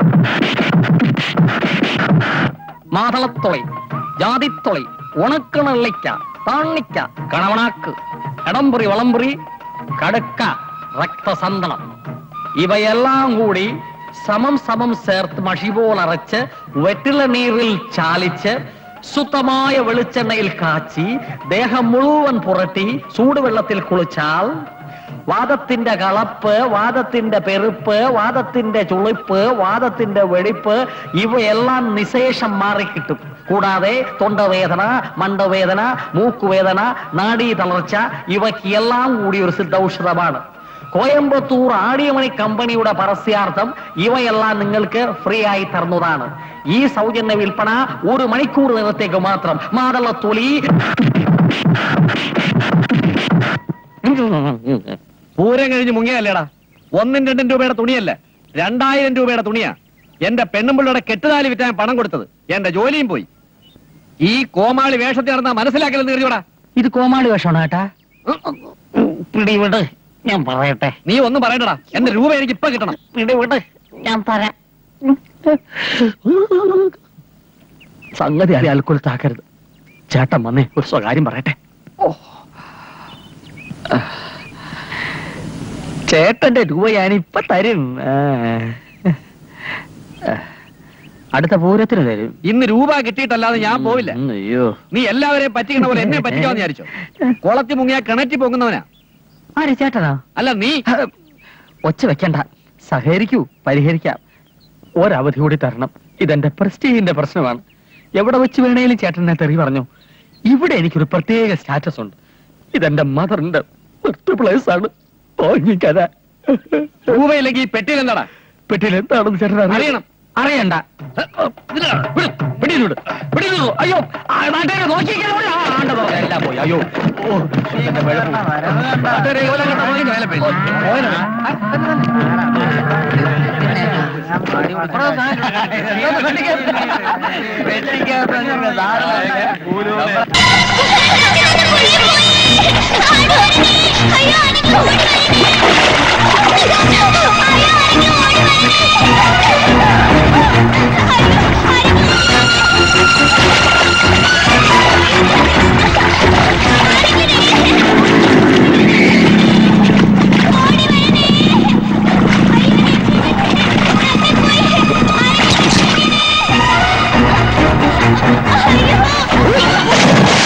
മാതളത്തൊളി ജാതിത്തൊളി ഉണക്കണള്ളിക്ക താണിക്ക കണവണാക്ക് കടമ്പുറി വളമ്പുറി കടുക്ക രക്തസന്തളം ഇവയെല്ലാം കൂടി സമം സമം ചേർത്ത് മഷി പോൽ അരച്ച് വെറ്റില നീരിൽ ചാലിച്ച് ശുദ്ധമായ വെളിച്ചെണ്ണയിൽ കാച്ചി ദേഹം മുഴുവൻ പുരട്ടി ചൂടുവെള്ളത്തിൽ കുളിച്ചാൽ വാദത്തിന്റെ കളപ്പ് വാദത്തിന്റെ പെരുപ്പ് വാദത്തിന്റെ ചുളിപ്പ് വാദത്തിന്റെ വെടിപ്പ് ഇവയെല്ലാം നിശേഷം മാറിക്കിട്ടും കൂടാതെ തൊണ്ടവേദന മണ്ടവേദന മൂക്കുവേദന നാഡീ തളർച്ച ഇവയ്ക്കെല്ലാം കൂടി ഒരു സിദ്ധൌഷധമാണ് കോയമ്പത്തൂർ ആടിയമണി കമ്പനിയുടെ പരസ്യാർത്ഥം ഇവയെല്ലാം നിങ്ങൾക്ക് ഫ്രീ ആയി തരുന്നതാണ് ഈ സൗജന്യ വിൽപ്പന ഒരു മണിക്കൂർ നേരത്തേക്ക് മാത്രം മാതളത്തൊലി പൂരം കഴിഞ്ഞ് മുങ്ങിയല്ലേടാ ഒന്നും രണ്ടും രൂപയുടെ തുണിയല്ല രണ്ടായിരം രൂപയുടെ തുണിയാ എന്റെ പെണ്ണുമ്പിള്ളയുടെ കെട്ടുതാലി വിറ്റാൻ പണം കൊടുത്തത് എന്റെ ജോലിയും പോയി ഈ കോമാളി വേഷത്തിൽ നടന്നാ മനസ്സിലാക്കലെന്ന് കരുതിയോടാ ഇത് കോമാളി വേഷമാണ് കേട്ടാ പിടിവിട് ഞാൻ പറയട്ടെ നീ ഒന്നും പറയണ്ടടാ എന്റെ രൂപ എനിക്ക് ഇപ്പൊ കിട്ടണം പിടിവിട് ഞാൻ തരാം സംഗതി അറിയാൽക്കൊൽ താക്കരുത് ചേട്ടൻ വന്നേ ഒരു സ്വകാര്യം പറയട്ടെ ചേട്ടന്റെ രൂപ ഞാനിപ്പൊ തരും ആ. അടുത്ത പൂരത്തിന് തരും ഇന്ന് രൂപ കിട്ടിയിട്ടല്ലാതെ ഞാൻ പോവില്ല ഉം, അയ്യോ നീ എല്ലാവരെയും പറ്റിക്കണ പോലെ എന്നെ പറ്റിക്കാന്ന് വിചാരിച്ചോ കുളത്തി മുങ്ങിയാ കിണറ്റി പൊങ്ങുന്നവനാ ആരെ ചേട്ടനാ അല്ല നീ ഒച്ച വെക്കണ്ട സഹകരിക്കൂ പരിഹരിക്കാം ഒരവധി കൂടി തരണം ഇതെന്റെ പ്രസ്റ്റീജിന്റെ പ്രശ്നമാണ് എവിടെ വെച്ച് വേണേലും ചേട്ടനെ തെറി പറഞ്ഞു ഇവിടെ എനിക്കൊരു പ്രത്യേക സ്റ്റാറ്റസ് ഉണ്ട് ഇതെന്റെ മദറിന്റെ ബർത്ത് പ്ലേസ് ആണ് തോന്നിക്കഥ രൂപയില്ലെങ്കിൽ ഈ പെട്ടിയിൽ എന്താടാ പെട്ടിയിൽ എന്താണെന്ന് ചേട്ടൻ അറിയണം അറിയണം. അറിയണ്ട പിടിയിലൂടെ പിടിയിലൂ അയ്യോ ആ, നാട്ടുകാരെ നോക്കിയിരിക്കലോ. ആ, ആണ്ടവോ, എല്ലാം പോയി അയ്യോ ഓ, എന്റെ വെളുപ്പ്. നാട്ടുകാരെ ഇവനെ കണ്ട പോയി മേലെ പോയി. പോയനോ? അയ്യോ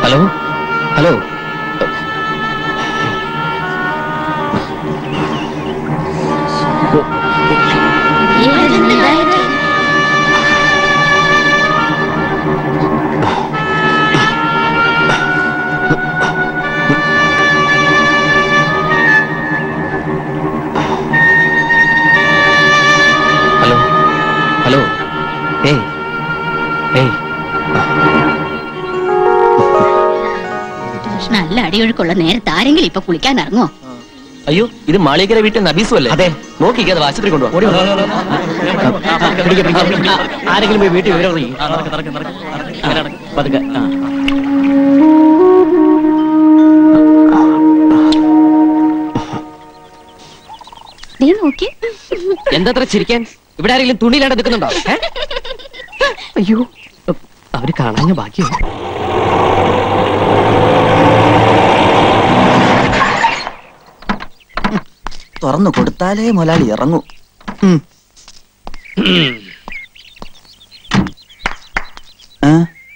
ഹലോ ഹലോ ഹലോ ഹലോ ഏയ് ഏയ് നല്ല അടിയൊഴുക്കുള്ള നേരത്തെ ആരെങ്കിലും ഇപ്പൊ കുളിക്കാൻ ഇറങ്ങോ അയ്യോ ഇത് മാളികര വീട്ടിൽ നബീസും അല്ലേ അതെ നോക്കിക്കാതെ ആശുപത്രി കൊണ്ടുപോകും ആരെങ്കിലും പോയി വീട്ടിൽ വിവരം അറിയിക്കും പതുക്കെ ആ. നീ നോക്കി എന്താത്ര ചിരിക്കാൻ ഇവിടെ ആരെങ്കിലും തുണിയിലാണ്ട് നിൽക്കുന്നുണ്ടോ ഏ? അയ്യോ അവര് കാണാഞ്ഞ ബാക്കിയോ തുറന്നു കൊടുത്താലേ മുലാളി ഇറങ്ങൂ ഉം. ഏ?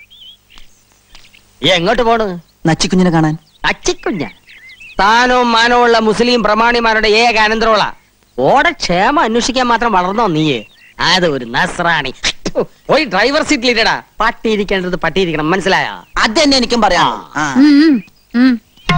എങ്ങോട്ട് പോണ് നച്ചിക്കുഞ്ഞിനെ കാണാൻ അച്ചിക്കുഞ്ഞ താനോ മാനോ ഉള്ള മുസ്ലിം പ്രമാണിമാരുടെ ഏക അനന്തരമുള്ള ഓടെ ക്ഷേമം അന്വേഷിക്കാൻ മാത്രം വളർന്നോ നീയെ അത് ഒരു നസ്രാണി പോയി ഡ്രൈവർ സീറ്റിലിട്ടടാ പട്ടിയിരിക്കേണ്ടത് പട്ടിയിരിക്കണം മനസ്സിലായോ അത് തന്നെ എനിക്കും പറയാം ആ. ഉം, ഉം, ഉം.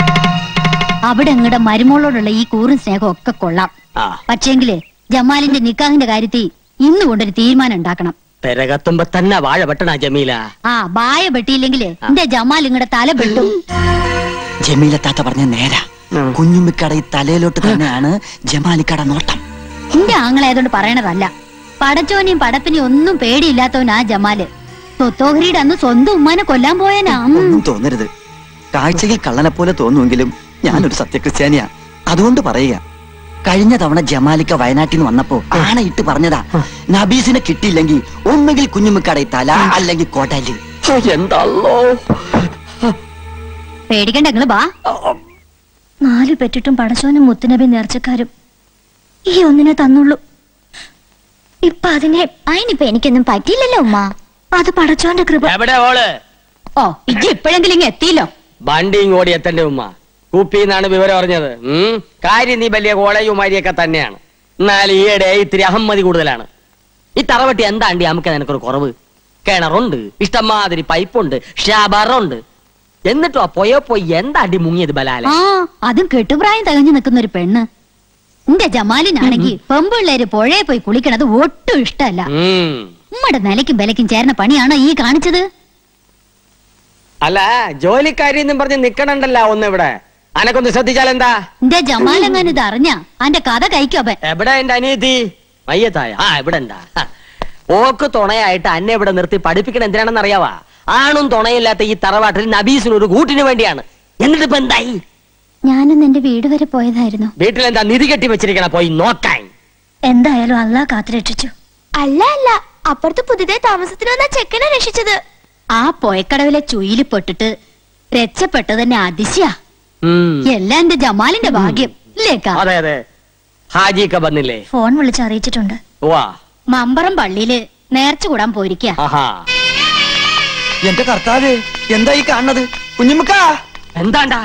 അവിടെ അങ്ങടെ മരുമോളോടുള്ള ഈ കൂറും സ്നേഹം ഒക്കെ കൊള്ളാം ആ പക്ഷേങ്കില് ജമാലിന്റെ നിക്കാഹിന്റെ കാര്യത്തിൽ ഇന്ന് കൊണ്ടൊരു തീരുമാനം ഉണ്ടാക്കണം പെരകത്തുമ്പോ തന്നെ വാഴ വെട്ടണ ജമീല ആ ബായ വെട്ടിയില്ലെങ്കില് എന്റെ ജമാൽ ഇങ്ങടെ തല വെട്ടും ജമീല താത്ത പറഞ്ഞ നേരാ കുഞ്ഞുമ്മിക്കട ഈ തലയിലോട്ട് തന്നെയാണ് ജമാലിക്കട നോട്ടം എന്റെ ആങ്ങളായതുകൊണ്ട് പറയണതല്ല പടച്ചോനെയും പടപ്പിനെയും ഒന്നും പേടിയില്ലാത്തവനാ ജമാല് തൊത്തോഹരിയുടെ അന്ന് സ്വന്തം ഉമ്മാനെ കൊല്ലാൻ പോയനാ ഉം. ഒന്നും തോന്നരുത് കാഴ്ചയിൽ കള്ളനെ പോലെ തോന്നുമെങ്കിലും ഞാനൊരു സത്യക്രിസ്ത്യാനിയാ അതുകൊണ്ട് പറയുക കഴിഞ്ഞ തവണ ജമാലിക്ക വയനാട്ടിൽ നിന്ന് വന്നപ്പോ ആണയിട്ട് പറഞ്ഞതാ നബീസിനെ കിട്ടിയില്ലെങ്കിൽ ഒന്നുകിൽ കുഞ്ഞുമ്മിക്കട തല അല്ലെങ്കിൽ കോട്ടാലി എന്താണല്ലോ പേടിക്കണ്ട നിങ്ങള് ബാ നാല് പെറ്റിട്ടും പടച്ചോനും മുത്തുനബി നേർച്ചക്കാരും ഈ ഒന്നിനെ തന്നുള്ളൂ ഇപ്പൊ അതിനെ അതിനിപ്പൊ എനിക്കൊന്നും പറ്റിയില്ലല്ലോ ഉമ്മ അത് പടച്ചോന്റെ കൃപ എവിടെ ഓള് ഓ ഇജ്ജ് ഇപ്പോഴെങ്കിലും ഇങ്ങ് എത്തിയില്ലോ വണ്ടിയും ഓടി എത്തന്റെ ഉമ്മ കുപ്പിന്നാണ് വിവരം അറിഞ്ഞത് ഉം. കാര്യം നീ വലിയ കോളയുമാരിയൊക്കെ തന്നെയാണ് എന്നാൽ ഈയിടെ ഇത്തിരി അഹമ്മതി കൂടുതലാണ് ഈ തറവട്ടി എന്താണ്ടി നമുക്ക് നിനക്കൊരു കുറവ് കിണറുണ്ട് ഇഷ്ടംമാതിരി പൈപ്പുണ്ട് ഷാബറുണ്ട് എന്നിട്ടോ ആ പോയോ പോയി എന്താണ്ടി മുങ്ങിയത് ബലാല ആ അതും കെട്ടുപ്രായം തികഞ്ഞു നിൽക്കുന്ന ഒരു പെണ്ണ് എന്റെ ജമാലിനാണെങ്കി പെമ്പിള്ളേര് പുഴയെ പോയി കുളിക്കണത് ഒട്ടും ഇഷ്ടമല്ല ഉം. ഉമ്മയുടെ നിലയ്ക്കും വിലയ്ക്കും ചേർന്ന പണിയാണോ ഈ കാണിച്ചത് അല്ല ജോലിക്കാരി എന്നും പറഞ്ഞ് നിക്കണണ്ടല്ലോ ഒന്ന് ഇവിടെ അനക്കൊന്ന് ശ്രദ്ധിച്ചാൽ എന്താ എന്റെ ജമാലെങ്ങാൻ ഇത് അറിഞ്ഞ അന്റെ കഥ കഴിക്കോപ്പൻ എവിടെ എന്റെ അനിയത്തി മയ്യത്തായ ആ ഇവിടെ എന്താ ഓക്ക് തുണയായിട്ട് അന്നെ ഇവിടെ നിർത്തി പഠിപ്പിക്കണ എന്തിനാണെന്ന് അറിയാവാ ആണും തുണയില്ലാത്ത ഈ തറവാട്ടിൽ നബീസിന് ഒരു കൂട്ടിന് വേണ്ടിയാണ് എന്നിട്ട് ഇപ്പൊ എന്തായി ഞാനൊന്ന് എന്റെ വീട് വരെ പോയതായിരുന്നു വീട്ടിൽ എന്താ നിധി കെട്ടി വെച്ചിരിക്കണ പോയി നോക്കാൻ എന്തായാലും അല്ലാ കാത്തുരക്ഷിച്ചു അല്ല അല്ല അപ്പുറത്ത് പുതിയതായി താമസത്തിന് വന്ന ചെക്കനെ രക്ഷിച്ചത് ആ പൊയക്കടവിലെ ചുയില് പെട്ടിട്ട് രക്ഷപ്പെട്ടത് തന്നെ അതിശയാ ഉം. എല്ലാം എന്റെ ജമാലിന്റെ ഭാഗ്യം ഇല്ലേക്കാ അതെ അതെ ഹാജിയൊക്കെ വന്നില്ലേ ഫോൺ വിളിച്ച് അറിയിച്ചിട്ടുണ്ട് വാ മമ്പറം പള്ളിയില് നേർച്ച കൂടാൻ പോയിരിക്കാ ആഹാ എന്റെ കർത്താവേ എന്താ ഈ കാണുന്നത് കുഞ്ഞുമുക്ക എന്താണ്ടാ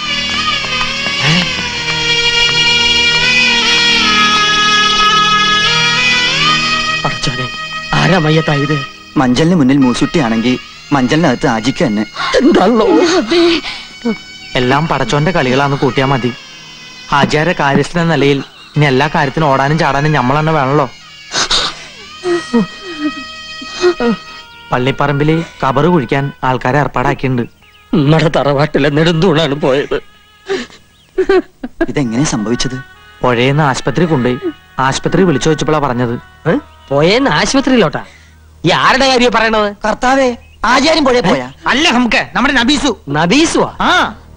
പടച്ചോനെ ആരാ മയ്യത്തായത് മഞ്ചലിന് മുന്നിൽ മൂസുട്ടിയാണെങ്കിൽ മഞ്ചലിനകത്ത് ആജിക്ക് തന്നെ എന്താണല്ലോ എല്ലാം പടച്ചോന്റെ കളികളാന്ന് കൂട്ടിയാ മതി ഹാജിയാരെ കാര്യസ്ഥൻ എന്ന നിലയിൽ ഇനി എല്ലാ കാര്യത്തിനും ഓടാനും ചാടാനും നമ്മൾ തന്നെ വേണല്ലോ പള്ളിപ്പറമ്പില് കബറ് കുഴിക്കാൻ ആൾക്കാരെ ഏർപ്പാടാക്കിയിട്ടുണ്ട് നമ്മുടെ തറവാട്ടിലെ നെടുന്തൂണാണ് പോയത് ഇതെങ്ങനെ സംഭവിച്ചത് പുഴയെന്ന് ആശുപത്രി കൊണ്ടുപോയി ആശുപത്രി വിളിച്ചു വെച്ചപ്പോഴാ പറഞ്ഞത് പോയെന്ന് ആശുപത്രിയിലോട്ടാ ഈ ആരുടെ കാര്യം പറയണത് കർത്താവേ ആചാര്യം പുഴ പോയാ അല്ല നമുക്ക് നമ്മുടെ നബീസു നബീസുവാ ആ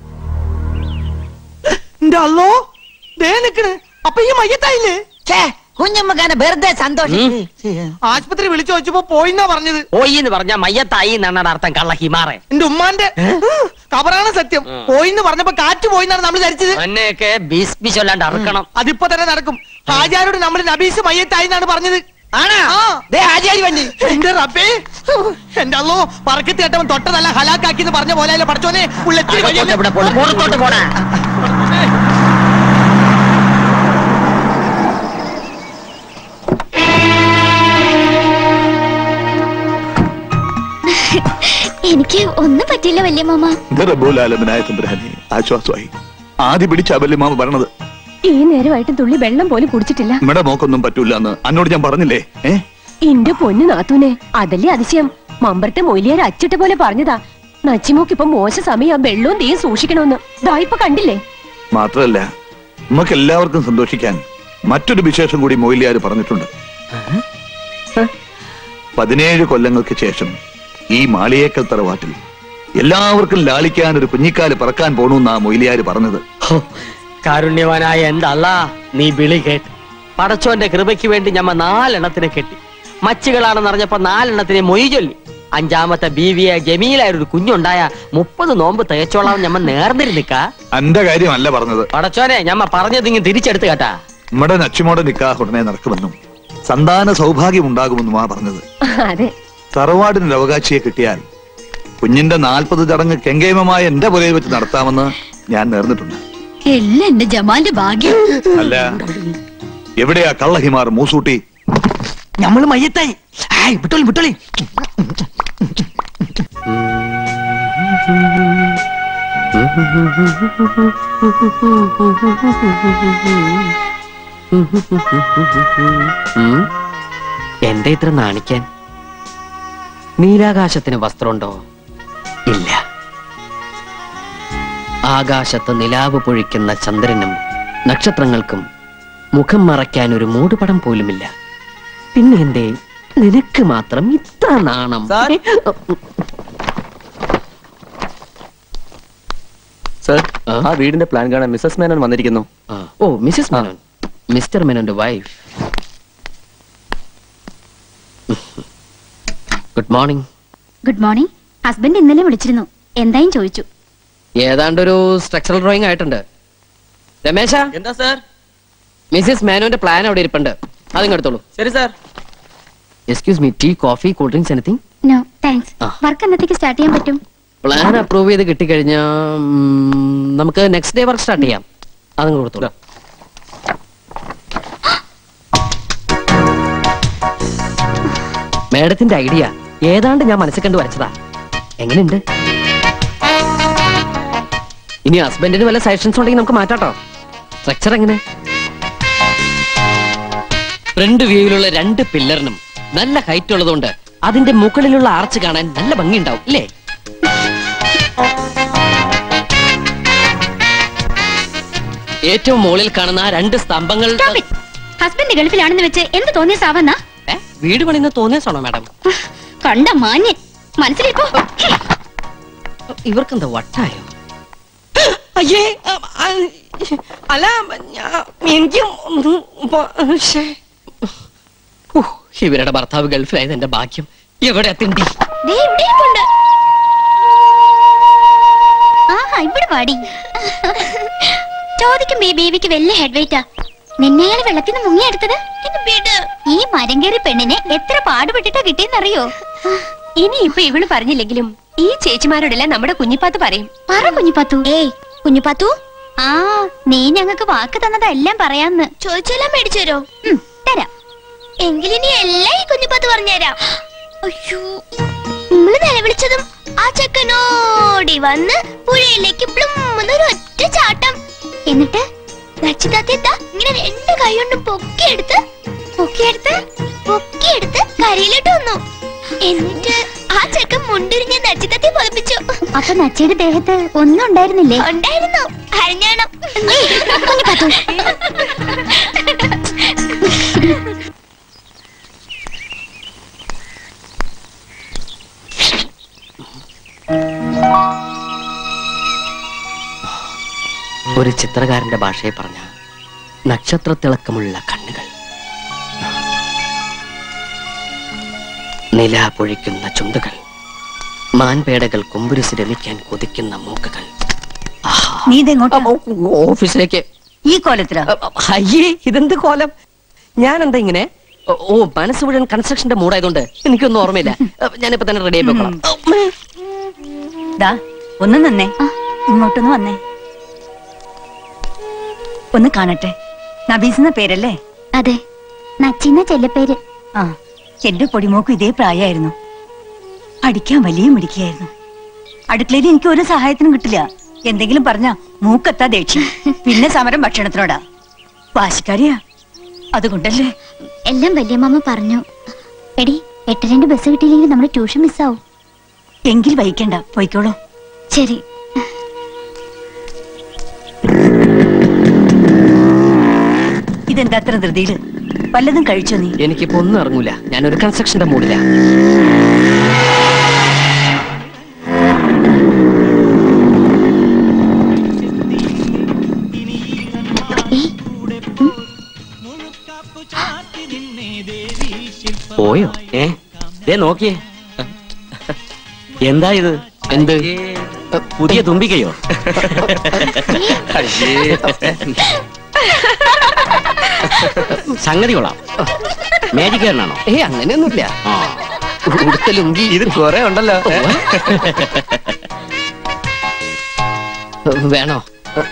അല്ലോ ദേ നിക്കണ് അപ്പൊ ഈ മയ്യത്തായില്ലേ കുഞ്ഞമ്മക്കാനെ വെറുതെ സന്തോഷം ആശുപത്രി വിളിച്ചു വെച്ചപ്പോ പോയിന്നാ പറഞ്ഞത് പോയി എന്ന് പറഞ്ഞ മയ്യത്തായി എന്നാണ് അർത്ഥം കള്ള ഹിമാറെ എന്റെ ഉമ്മാന്റെ കബറാണ് സത്യം ഉം. പോയിന്ന് പറഞ്ഞപ്പോ കാറ്റ് പോയിന്നാണ് നമ്മൾ ധരിച്ചത് അന്നെയൊക്കെ ബീസ്ബി ചൊല്ലാണ്ട് അറുക്കണം അതിപ്പോ തന്നെ നടക്കും ഹാജാരോട് നമ്മൾ നബീസ് മയ്യത്തായി എന്നാണ് പറഞ്ഞത് എന്റെ റബ്ബേ എന്റെ അല്ലോ പറക്കത്തി കേട്ടവൻ തൊട്ടതല്ല ഹലാക്കാക്കി എന്ന് പറഞ്ഞ പോലെ പഠിച്ചോനെ ഉള്ളെത്തി എനിക്ക് ഒന്നും പറ്റില്ല വല്യ മാമ റബ്ബുലാലമനായ തമ്പുരാനെ ആശ്വാസമായി ആദ്യ പിടിച്ച അബല്യമാമ പറഞ്ഞത് ഈ നേരമായിട്ട് തുള്ളി വെള്ളം പോലും കുടിച്ചിട്ടില്ല നമ്മുടെ മോക്കൊന്നും പറ്റൂല എന്ന് അന്നോട് ഞാൻ പറഞ്ഞില്ലേ ഏ എന്റെ പൊന്നു നാത്തൂനെ അതല്ലേ അതിശയം മമ്പറത്തെ മൊയിലിയാർ അച്ചിട്ട പോലെ പറഞ്ഞതാ നച്ചിമോക്ക് ഇപ്പൊ മോശ സമയം വെള്ളവും തീയും സൂക്ഷിക്കണമെന്ന് ദാ ഇപ്പൊ കണ്ടില്ലേ മാത്രമല്ല നമുക്ക് എല്ലാവർക്കും സന്തോഷിക്കാൻ മറ്റൊരു വിശേഷം കൂടി മൊയിലിയാര് പറഞ്ഞിട്ടുണ്ട് പതിനേഴ് കൊല്ലങ്ങൾക്ക് ശേഷം ഈ മാളിയേക്കൽ തറവാട്ടിൽ എല്ലാവർക്കും ലാളിക്കാൻ ഒരു കുഞ്ഞിക്കാല് പറക്കാൻ പോണെന്നാ മൊയിലിയാര് പറഞ്ഞത് കാരുണ്യവാനായ എന്റെ അല്ലാ നീ വിളി കേട്ട് പടച്ചോന്റെ കൃപയ്ക്ക് വേണ്ടി ഞമ്മ നാലെണ്ണത്തിനെ കെട്ടി മച്ചുകളാണെന്ന് അറിഞ്ഞപ്പോ നാലെണ്ണത്തിനെ മൊയ് ചൊല്ലി അഞ്ചാമത്തെ ബീവിയെ ജമീലായ ഒരു കുഞ്ഞുണ്ടായ മുപ്പത് നോമ്പ് തികച്ചോളാം ഞമ്മ നേർന്നിരുന്നിക്ക എന്റെ കാര്യമല്ല പറഞ്ഞത് പടച്ചോനെ ഞമ്മ പറഞ്ഞതിങ്ങ് തിരിച്ചെടുത്ത് കേട്ടാ നമ്മുടെ നച്ചിമോടെ നിക്കാഹ് ഉടനെ നടക്കുമെന്നും സന്താന സൗഭാഗ്യം ഉണ്ടാകുമെന്നുമാ പറഞ്ഞത് അതെ തറവാടിനൊരു അവകാശിയെ കിട്ടിയാൽ കുഞ്ഞിന്റെ നാൽപ്പത് ചടങ്ങ് കെങ്കേമമായ എന്റെ പുരയിൽ വെച്ച് നടത്താമെന്ന് ഞാൻ നേർന്നിട്ടുണ്ട് എല്ലാം എന്റെ ജമാലിന്റെ ഭാഗ്യം അല്ല എവിടെയാ കള്ളഹിമാർ മൂസൂട്ടി നമ്മള് മയ്യത്തായി ആയ് വിട്ടോളി വിട്ടോളി ഉം. എന്റെ ഇത്ര നാണിക്കാൻ നീലാകാശത്തിന് വസ്ത്രമുണ്ടോ ഇല്ല ആകാശത്ത് നിലാവ് പൊഴിക്കുന്ന ചന്ദ്രനും നക്ഷത്രങ്ങൾക്കും മുഖം മറയ്ക്കാൻ ഒരു മൂടുപടം പോലുമില്ല പിന്നെ എന്തേ നിനക്ക് മാത്രം ഇത്ര നാണം സർ ആ വീടിന്റെ പ്ലാൻ കാണാൻ മിസ്സസ് മേനോൻ വന്നിരിക്കുന്നു ഓ മിസസ് മേനോൻ മിസ്റ്റർ മേനോന്റെ wife good morning good morning husband ഇന്നലെ വിളിച്ചിരുന്നു എന്തായും ചോദിച്ചു ഏതാണ്ടൊരു സ്ട്രക്ചറൽ ഡ്രോയിങ് ആയിട്ടുണ്ട് രമേശ എന്താ സാർ മിസ്സിസ് മേനോന്റെ പ്ലാൻ അവിടെ ഇരിപ്പുണ്ട് അതിങ്ങ് എടുത്തോളൂ ശരി sir excuse me tea coffee cool drinks anything no thanks work എന്നത്തേക്ക് സ്റ്റാർട്ട് ചെയ്യാൻ പറ്റും പ്ലാൻ അപ്രൂവ് ചെയ്ത് കിട്ടിക്കഴിഞ്ഞാ ഉം, നമുക്ക് നെക്സ്റ്റ് ഡേ വർക്ക് സ്റ്റാർട്ട് ചെയ്യാം അതങ്ങ് കൊടുത്തോളൂ മേഡത്തിന്റെ ഐഡിയ ഏതാണ്ട് ഞാൻ മനസ്സിൽ കണ്ട് വരച്ചതാ എങ്ങനെയുണ്ട് ഇനി ഹസ്ബൻഡിന് വല്ല സജഷൻസ് ഉണ്ടെങ്കിൽ നമുക്ക് മാറ്റാട്ടോ സ്ട്രക്ചർ എങ്ങനെ ഫ്രണ്ട് വ്യൂവിലുള്ള രണ്ട് പില്ലറിനും നല്ല ഹൈറ്റ് ഉള്ളതുകൊണ്ട് അതിന്റെ മുകളിലുള്ള ആർച്ച് കാണാൻ നല്ല ഭംഗിയുണ്ടാവും ഇല്ലേ ഏറ്റവും മുകളിൽ കാണുന്ന ആ രണ്ട് സ്തംഭങ്ങൾ ഹസ്ബൻഡ് ഗൾഫിലാണെന്ന് വെച്ച് എന്ത് തോന്നിയ സാവന്നാ ഏ, വീട് പണിന്ന് തോന്നിയാണോ മാഡം കണ്ട മാന്യൻ മനസ്സിലിപ്പോ ഇവർക്കെന്താ വട്ടായോ അയ്യേ ആ, ആ, അല്ല ഞാ- എനിക്ക് ഒന്നും പോ- ശ്ശേ. ഉഹ്, ഇവരുടെ ഭർത്താവ് ഗൾഫിലായത് എന്റെ ഭാഗ്യം എവിടെ തിണ്ടി ദേ ഇവിടെ ഇരിപ്പുണ്ട്. ആഹാ ഇവിടെ പാടി ചോദിക്കും ഈ ബേബിക്ക് വലിയ ഹെഡ് വെയിറ്റാ നിന്നെ അയാൾ വെള്ളത്തിന് മുങ്ങിയെടുത്തത് ഈ മരം കയറി പെണ്ണിനെ എത്ര പാടുപെട്ടിട്ടാ കിട്ടിയെന്നറിയോ ഇനി ഇപ്പൊ ഇവള് പറഞ്ഞില്ലെങ്കിലും ഈ ചേച്ചിമാരോടെല്ലാം നമ്മുടെ കുഞ്ഞിപ്പാത്ത് പറയും പറ കുഞ്ഞിപ്പാത്തു ഏയ് കുഞ്ഞിപ്പാത്തു ആ നീ ഞങ്ങൾക്ക് വാക്ക് തന്നതെല്ലാം പറയാന്ന് ചോദിച്ചെല്ലാം മേടിച്ചു തരോ തരാം എങ്കിലിനി എല്ലാം ഈ കുഞ്ഞിപ്പാത്ത് പറഞ്ഞുതരാം അയ്യോ നമ്മള് നിലവിളിച്ചതും ആ ചെക്കനോടി വന്ന് പുഴയിലേക്ക് പ്ലുമ്മെന്നൊരു ഒറ്റ ചാട്ടം എന്നിട്ട് നച്ചിതാത്ത ഇങ്ങനെ രണ്ട് കൈ കൊണ്ടും പൊക്കിയെടുത്ത് പൊക്കിയെടുത്ത് പൊക്കിയെടുത്ത് കരയിലിട്ട് വന്നു എന്നിട്ട് ആ ചെക്കൻ മുണ്ടിരിഞ്ഞ നച്ചിതത്തെ പതിപ്പിച്ചു അപ്പൊ നച്ചയുടെ ദേഹത്ത് ഒന്നും ഉണ്ടായിരുന്നില്ലേ ഉണ്ടായിരുന്നു അരഞ്ഞാണം ഒരു ചിത്രകാരന്റെ ഭാഷയെ പറഞ്ഞ നക്ഷത്രത്തിളക്കമുള്ള കണ്ണുകൾ നില പൊഴിക്കുന്ന ചുണ്ടുകൾ മാൻപേടകൾ കുമ്പുരുസ് രമിക്കാൻ കൊതിക്കുന്ന മൂക്കുകൾ നീ ഇതെങ്ങോട്ടാ ഓഫീസിലേക്ക് ഈ കോലത്തിലാ അയ്യേ ഇതെന്ത് കോലം ഞാൻ എന്താ ഇങ്ങനെ ഓ, ഓ മനസ്സ് മുഴുവൻ കൺസ്ട്രക്ഷന്റെ മൂടായതുകൊണ്ട് എനിക്കൊന്നും ഓർമ്മയില്ല ഏ, ഞാനിപ്പോ തന്നെ റെഡി ആയി പോക്കണം ദാ ഒന്ന് നിന്നേ ഇങ്ങോട്ടൊന്ന് വന്നേ ഒന്ന് കാണട്ടെ നബീസ് എന്ന പേരല്ലേ അതെ നച്ചിന്ന ചെല്ലപ്പേര് ആ എന്റെ പൊടിമോക്കും ഇതേ പ്രായമായിരുന്നു അടിക്കാൻ വലിയ മിടിക്കായിരുന്നു അടുക്കളയിൽ എനിക്ക് ഒരു സഹായത്തിനും കിട്ടില്ല എന്തെങ്കിലും പറഞ്ഞ മൂക്കത്താ ദേഷ്യം പിന്നെ സമരം ഭക്ഷണത്തിനോടാ വാശിക്കാരിയാ അതുകൊണ്ടല്ലേ എല്ലാം വല്യമ്മ പറഞ്ഞു എടി എട്ടരന്റെ ബസ് കിട്ടിയില്ലെങ്കിൽ നമ്മുടെ ട്യൂഷൻ മിസ്സാവും എങ്കിൽ വൈകണ്ട പോയിക്കോളൂ ശരി ഇതെന്താ അത്ര ധൃതിയില് വല്ലതും കഴിച്ചോ നീ എനിക്കിപ്പോ ഒന്നും ഇറങ്ങൂല ഞാനൊരു കൺസ്ട്രക്ഷന്റെ മൂടില്ല പോയോ ഏ ദേ നോക്കിയേ എന്താ ഇത് എന്ത് പുതിയ തുമ്പിക്കയോ സംഗതി കൊള്ളാം മേജിക്കാരനാണോ ഏ അങ്ങനെയൊന്നുമില്ല ആ ഉടുത്ത ലുങ്കി ഇത് കുറെ ഉണ്ടല്ലോ വേണോ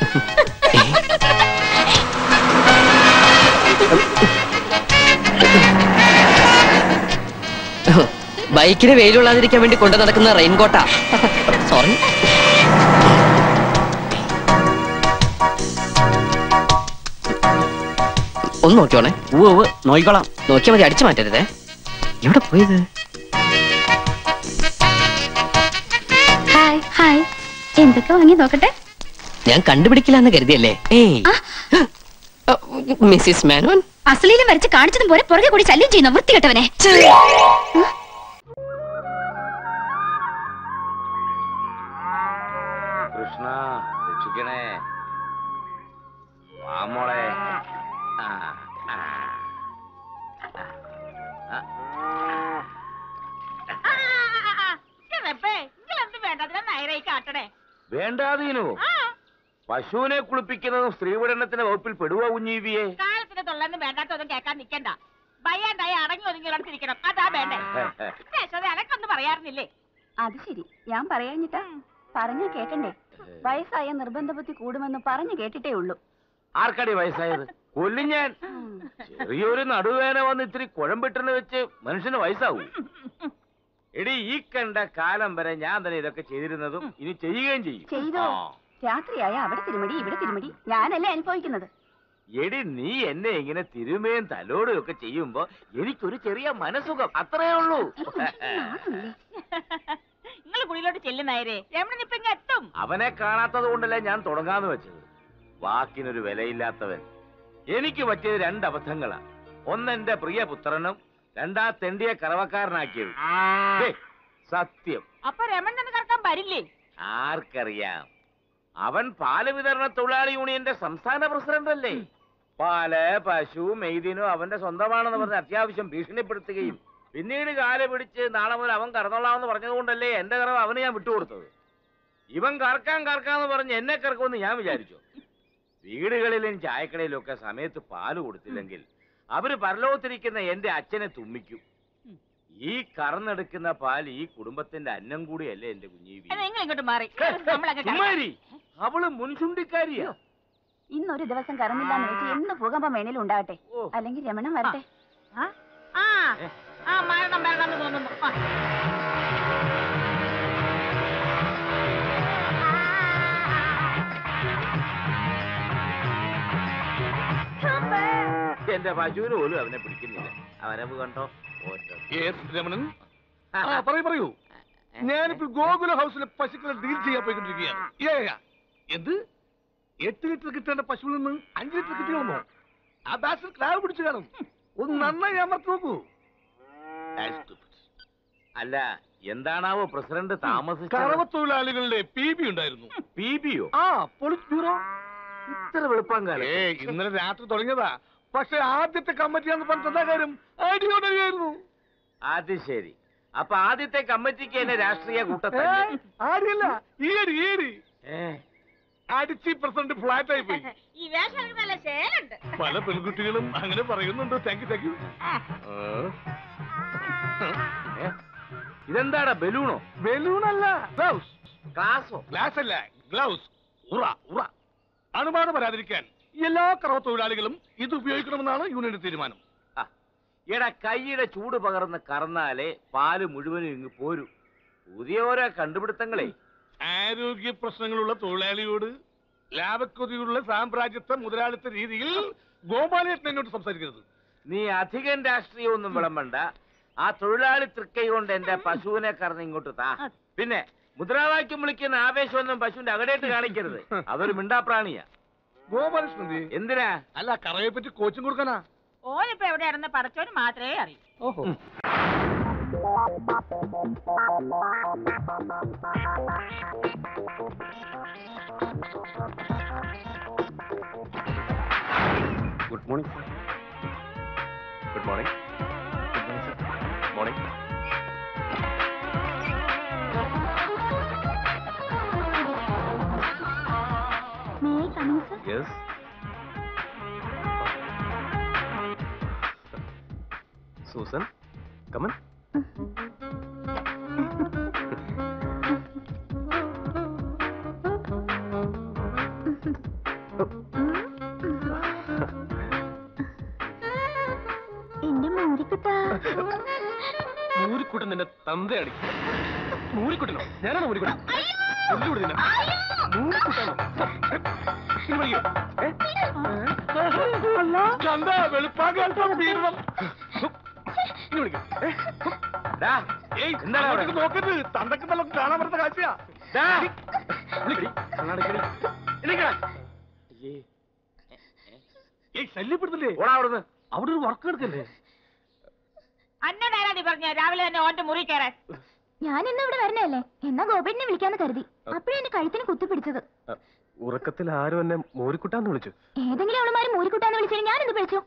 ബൈക്കിന് വെയിലുള്ളാതിരിക്കാൻ വേണ്ടി കൊണ്ടു നടക്കുന്ന റെയിൻകോട്ടാ സോറി ഒന്ന് നോക്കിയോണേ ഉവ്വ് ഉവ്വ് നോക്കിക്കോളാം നോക്കിയാൽ മതി അടിച്ചു മാറ്റരുതേ എവിടെ പോയത് ഹായ് ഹായ് എന്തൊക്കെ വാങ്ങി നോക്കട്ടെ ഞാൻ കണ്ടുപിടിക്കില്ല എന്ന് കരുതിയല്ലേ ഏയ് മിസ്സിസ് മേനോൻ അസലീലും വരച്ച് കാണിച്ചതും പോലെ പുറകെ കൂടി ശല്യം ചെയ്യുന്നു വൃത്തികെട്ടവനെ കൃഷ്ണ രക്ഷിക്കണേ വാമോളെ ആ, ആ. ആ. വേണ്ടാതീനു പശുവിനെ കുളിപ്പിക്കുന്നതും സ്ത്രീപീഡനത്തിന്റെ വകുപ്പിൽ പെടുവോ കുഞ്ഞീവിയെ കാലത്തിന് തൊള്ളന്ന് വേണ്ടാത്തതൊന്നും കേൾക്കാൻ നിക്കണ്ട ഭയാണ്ടായി അടങ്ങി ഒതുങ്ങി ഇരിക്കണം അതാ വേണ്ടേ യശോദ അനക്കൊന്നും പറയാറുന്നില്ലേ അത് ശരി ഞാൻ പറയാഞ്ഞിട്ടാ പറഞ്ഞു കേക്കണ്ടേ വയസ്സായ നിർബന്ധ ബുദ്ധി കൂടുമെന്ന് പറഞ്ഞു കേട്ടിട്ടേ ഉള്ളൂ ആർക്കടി വയസ്സായത് കൊല്ലും ഞാൻ ചെറിയൊരു നടുവേന വന്ന് ഇത്തിരി കുഴമ്പിട്ടെന്ന് വെച്ച് മനുഷ്യന് വയസ്സാവും എടി ഈ കണ്ട കാലം വരെ ഞാൻ തന്നെ ഇതൊക്കെ ചെയ്തിരുന്നതും ഇനി ചെയ്യുകയും ചെയ്യും ചെയ്തോ ആ. രാത്രിയായ അവിടെ തിരുമടി ഇവിടെ തിരുമടി ഞാനല്ലേ അനുഭവിക്കുന്നത് എടി നീ എന്നെ ഇങ്ങനെ തിരുമയും തലോടും ഒക്കെ ചെയ്യുമ്പോ എനിക്കൊരു ചെറിയ മനസുഖം അത്രേ ഉള്ളൂ നിങ്ങൾ കുടിയിലോട്ട് ചെല്ലുന്നായരെ രമണൻ ഇപ്പൊ ഇങ്ങ് എത്തും അവനെ കാണാത്തത് കൊണ്ടല്ലേ ഞാൻ തുടങ്ങാന്ന് വെച്ചത് വാക്കിനൊരു വിലയില്ലാത്തവൻ എനിക്ക് പറ്റിയത് രണ്ട് അബദ്ധങ്ങളാ ഒന്നെന്റെ പ്രിയ പുത്രനും രണ്ടാ തെണ്ടിയെ കറവക്കാരനാക്കിയത് ദേ, സത്യം അപ്പൊ രമണൻ ഒന്ന് കറക്കാൻ വരില്ലേ ആർക്കറിയാം അവൻ പാല് വിതരണ തൊഴിലാളി യൂണിയന്റെ സംസ്ഥാന പ്രസിഡന്റ് അല്ലേ പാല് പശു മെയ്തിനു അവന്റെ സ്വന്തമാണെന്ന് പറഞ്ഞ് അത്യാവശ്യം ഭീഷണിപ്പെടുത്തുകയും പിന്നീട് കാല് പിടിച്ച് നാളെ മുതൽ അവൻ കറന്നോളാമെന്ന് പറഞ്ഞതുകൊണ്ടല്ലേ എന്റെ കറവ് അവന് ഞാൻ വിട്ടുകൊടുത്തത് ഇവൻ കറക്കാൻ കറക്കാന്ന് പറഞ്ഞ് എന്നെ കറക്കുമെന്ന് ഞാൻ വിചാരിച്ചു വീടുകളിലും ചായക്കടയിലും ഒക്കെ സമയത്ത് പാല് കൊടുത്തില്ലെങ്കിൽ അവര് പരലോകത്തിരിക്കുന്ന എന്റെ അച്ഛനെ തുമ്മിക്കും ഈ കറന്നെടുക്കുന്ന പാൽ ഈ കുടുംബത്തിന്റെ അന്നം കൂടിയല്ലേ എന്റെ കുഞ്ഞീവി അത് നിങ്ങൾ ഇങ്ങോട്ട് മാറി നമ്മളങ്ങ് ചുമ്മാരി. അവള് മുൻചുണ്ടിക്കാരിയാ ഇന്നൊരു ദിവസം കറന്നില്ല എന്ന് വെച്ച് എന്ന് ഭൂകമ്പം വേണേലും ഉണ്ടാകട്ടെ അല്ലെങ്കിൽ രമണൻ വരട്ടെ ആ ആ മരണം മരണം എന്ന് തോന്നുന്നു ആ. എന്റെ പശുവിന് പോലും അവനെ പിടിക്കുന്നില്ല അവനവ് കണ്ടോ ഓറ്റം. രമണൻ ആ പറയൂ പറയൂ ഞാനിപ്പോൾ ഗോകുല ഹൗസിലെ പശുക്കളെ ഡീൽ ചെയ്യാൻ പോയിക്കൊണ്ടിരിക്കുകയാണ് യാ, യാ. എന്ത് എട്ട് ലിറ്റർ കിട്ടേണ്ട പശുവിൽ നിന്ന് അഞ്ച് ലിറ്റർ കിട്ടിയോന്നോ ആ ബാസിൽ ക്രാവ് പിടിച്ചു കാണും ഒന്ന് നന്നായി അമർത്തി നോക്കൂ അല്ല എന്താണാവോ പ്രസിഡന്റ് താമസിച്ചത് കറവ തൊഴിലാളികളുടെ പി ബി ഉണ്ടായിരുന്നു പി ബിയോ ആ പോളിറ്റ് ബ്യൂറോ ഇത്ര വെളുപ്പം കാലം ഏ ഇന്നലെ രാത്രി തുടങ്ങിയതാ പക്ഷെ ആദ്യത്തെ കമ്മിറ്റിയാന്ന് പറഞ്ഞ കാര്യം അടിയോടറിയായിരുന്നു അത് ശരി അപ്പൊ ആദ്യത്തെ കമ്മിറ്റിക്ക് എന്നെ രാഷ്ട്രീയ കൂട്ടത്തിൽ ആര്യല്ല ഈയടി ഈയടി അടിച്ച് പ്രസിഡന്റ് ഫ്ലാറ്റ് ആയി പോയി ഈ വേഷം നല്ല ശേലുണ്ട് പല പെൺകുട്ടികളും അങ്ങനെ പറയുന്നുണ്ട് താങ്ക് യു താങ്ക് യു ഇതെന്താടാ ബലൂണോ ബലൂൺ അല്ല ഗ്ലൗസ് ഗ്ലാസോ ഗ്ലാസ് അല്ല ഗ്ലൗസ് ഉറ ഉറ അണുബാധ വരാതിരിക്കാൻ എല്ലാ കറവ തൊഴിലാളികളും ഇത് ഉപയോഗിക്കണമെന്നാണ് യൂണിയന്റെ തീരുമാനം എടാ കൈയുടെ ചൂട് പകർന്ന് കറന്നാലേ പാല് മുഴുവനും ഇങ്ങ് പോരൂ പുതിയ ഓരോ കണ്ടുപിടുത്തങ്ങളെ ആരോഗ്യ പ്രശ്നങ്ങളുള്ള തൊഴിലാളിയോട് ലാഭക്കൊതിയുള്ള സാമ്രാജ്യത്വ മുതലാളിത്ത രീതിയിൽ ഗോപാലയത്തിന് എന്നോട് സംസാരിക്കരുത് നീ അധികം രാഷ്ട്രീയമൊന്നും വിളമ്പണ്ട ആ തൊഴിലാളി തൃക്കൈ കൊണ്ട് എന്റെ പശുവിനെ കറന്ന് ഇങ്ങോട്ട് താ പിന്നെ മുദ്രാവാക്യം വിളിക്കുന്ന ആവേശമൊന്നും പശുവിന്റെ അകടേട്ട് കാണിക്കരുത് അതൊരു മിണ്ടാപ്രാണിയാ ഗോപാലകൃഷ്ണൻ എന്തിനാ അല്ല കറവയെ പറ്റി കോച്ചിങ് കൊടുക്കാനാ ഓനിപ്പോ എവിടെയാണെന്ന് പടച്ചോന് മാത്രമേ അറിയൂ ഓഹോ good morning sir good morning good morning sir morning yes Susan come on എന്റെ മൂരിക്കുട്ടാ മൂരിക്കുട്ടൻ നിന്റെ തന്തയടി മൂരിക്കുട്ടനോ ഞാനാണോ മൂരിക്കുട്ടൻ കൊല്ലുകൂടി നിന്നെ മൂരിക്കുട്ടനോ ഇങ്ങ് വിളിക്കോ? ഏ? ചന്ത വെളുപ്പാകാലത്താണ് പീഡനം ഇങ്ങ് വിളിക്കോ? ഏ? ഏയ് എന്താണ് അവിടെ? അങ്ങോട്ടേക്ക് നോക്കരുത് തന്തക്ക് നല്ല കാണാൻ പറ്റുന്ന കാഴ്ചയാ വിളിക്കടി. കണ്ണാടിക്കടി. എണീക്കടാ. ഏയ് ശല്യപ്പെടുത്തില്ലേ ഓടാ അവിടുന്ന് അവിടെ ഒരു വർക്ക് എടുക്കല്ലേ അന്നോടാരാ നീ പറഞ്ഞ രാവിലെ തന്നെ ഓന്റെ മുറി കയറാൻ ഞാൻ ഇന്ന് ഇവിടെ വരണല്ലേ എന്നാ ഗോപിനെ വിളിക്കാന്ന് കരുതി അപ്പഴേ എന്റെ കഴുത്തിന് കുത്തിപ്പിടിച്ചത് അ, ഉറക്കത്തിൽ ആരും എന്നെ മൂരിക്കുട്ടാന്ന് വിളിച്ചു ഏതെങ്കിലും അവളുമാര് മൂരിക്കുട്ടാന്ന് വിളിച്ചാൽ ഞാൻ എന്ത് വിളിച്ചു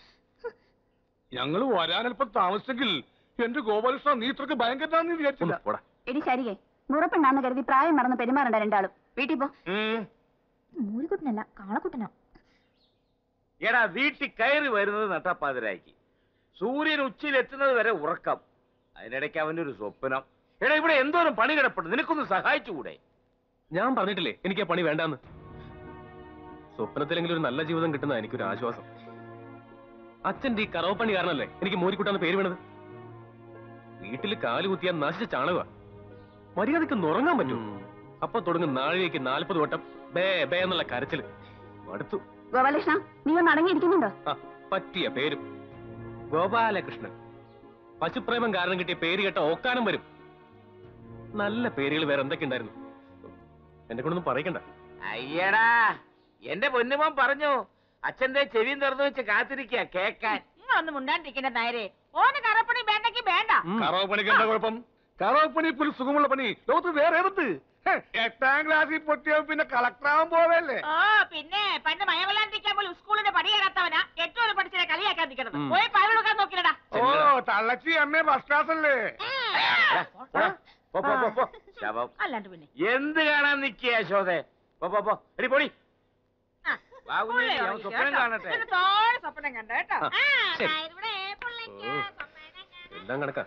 ഞങ്ങൾ വരാൻ അല്പം താമസിച്ചെങ്കിൽ എന്റെ ഗോപാലകൃഷ്ണ നീ ഇത്രക്ക് ഭയങ്കരനാന്ന് വിചാരിച്ചില്ല പോടാ എടി ശരികെ മുറപ്പെണ്ണാന്ന് കരുതി പ്രായം മറന്ന് പെരുമാറണ്ട രണ്ടാളും വീട്ടിൽ പോ മൂരിക്കുട്ടനല്ല കാളക്കുട്ടനാ എടാ വീട്ടിൽ കയറി വരുന്നത് നട്ടപ്പാതിരാക്കി സൂര്യൻ ഉച്ചയിൽ എത്തുന്നത് വരെ ഉറക്കം അതിനിടയ്ക്ക് അവന്റെ ഒരു സ്വപ്നം എടാ ഇവിടെ എന്തോരം പണി കിടപ്പുണ്ട് നിനക്കൊന്ന് സഹായിച്ചുകൂടെ ഞാൻ പറഞ്ഞിട്ടില്ലേ എനിക്ക് ആ പണി വേണ്ടാന്ന് സ്വപ്നത്തിലെങ്കിലും ഒരു നല്ല ജീവിതം കിട്ടുന്ന എനിക്കൊരു ആശ്വാസം അച്ഛന്റെ ഈ കറവപ്പണി കാരണല്ലേ എനിക്ക് മൂരിക്കുട്ടാന്ന് പേര് വീണത് വീട്ടിൽ കാല് കുത്തിയാൽ നശിച്ച ചാണക മര്യാദക്ക് നുറങ്ങാൻ പറ്റും അപ്പൊ തുടങ്ങും നാഴികയ്ക്ക് നാൽപ്പത് വട്ടം ബേ ബേ എന്നുള്ള കരച്ചില് മടുത്തു ഗോപാലകൃഷ്ണ നീ ഒന്ന് അടങ്ങിയിരിക്കുന്നുണ്ടോ ആ പറ്റിയ പേരും ഗോപാലകൃഷ്ണൻ പശുപ്രേമം കാരണം കിട്ടിയ പേര് കേട്ട ഓക്കാനം വരും നല്ല പേരുകൾ വേറെ എന്തൊക്കെ ഉണ്ടായിരുന്നു എന്നെ കൊണ്ടൊന്നും പറയിക്കണ്ട അയ്യടാ എന്റെ പൊന്നുമോൻ പറഞ്ഞു അച്ഛന്റെ ചെവിയും തുറന്നു വെച്ച് കാത്തിരിക്കുക കേക്കാൻ നിങ്ങളൊന്നും മുണ്ടാണ്ടിരിക്കുന്ന നേരെ ഓന് കറപ്പണി വേണ്ടെങ്കിൽ വേണ്ട കറവ പണിക്ക് എന്താ കുഴപ്പം കറവ പണി ഇപ്പോൾ ഒരു സുഖമുള്ള പണി ലോകത്ത് വേറെ ഏതത്ത് ഹേ, എട്ടാം ക്ലാസ്സിൽ പൊട്ടിയ പിന്നെ കളക്ടറാവാൻ പോവല്ലേ ഓ പിന്നെ പണ്ട് മയവല്ലാണ്ടിരിക്കാൻ പോലും സ്കൂളിന്റെ പടി കയറാത്തവനാ ഏറ്റവും പഠിച്ചതിനെ കളിയാക്കാൻ നിൽക്കുന്നത് ഉം. പോയി പാൽ കൊടുക്കാൻ നോക്കില്ലടാ ഓ തള്ളച്ചി അമ്മേ ഫസ്റ്റ് ക്ലാസ് അല്ലേ പോ, പോ, പോ, പോ. ശവം അല്ലാണ്ട് പിന്നെ എന്ത് കാണാൻ നിക്കുക യശോദേ പോ പോ പോ എടി പൊടി വാ കുഞ്ഞേ, പുള്ളി ഞാൻ ഉറങ്ങി സ്വപ്നം കേട്ടോ. കാണട്ടെ ഒരു തോടെ സ്വപ്നം കണ്ട കേട്ടോ ആ, ആ, ശരി. ദാ ഇവിടെ പുള്ളിക്ക് എല്ലാം കണക്കാ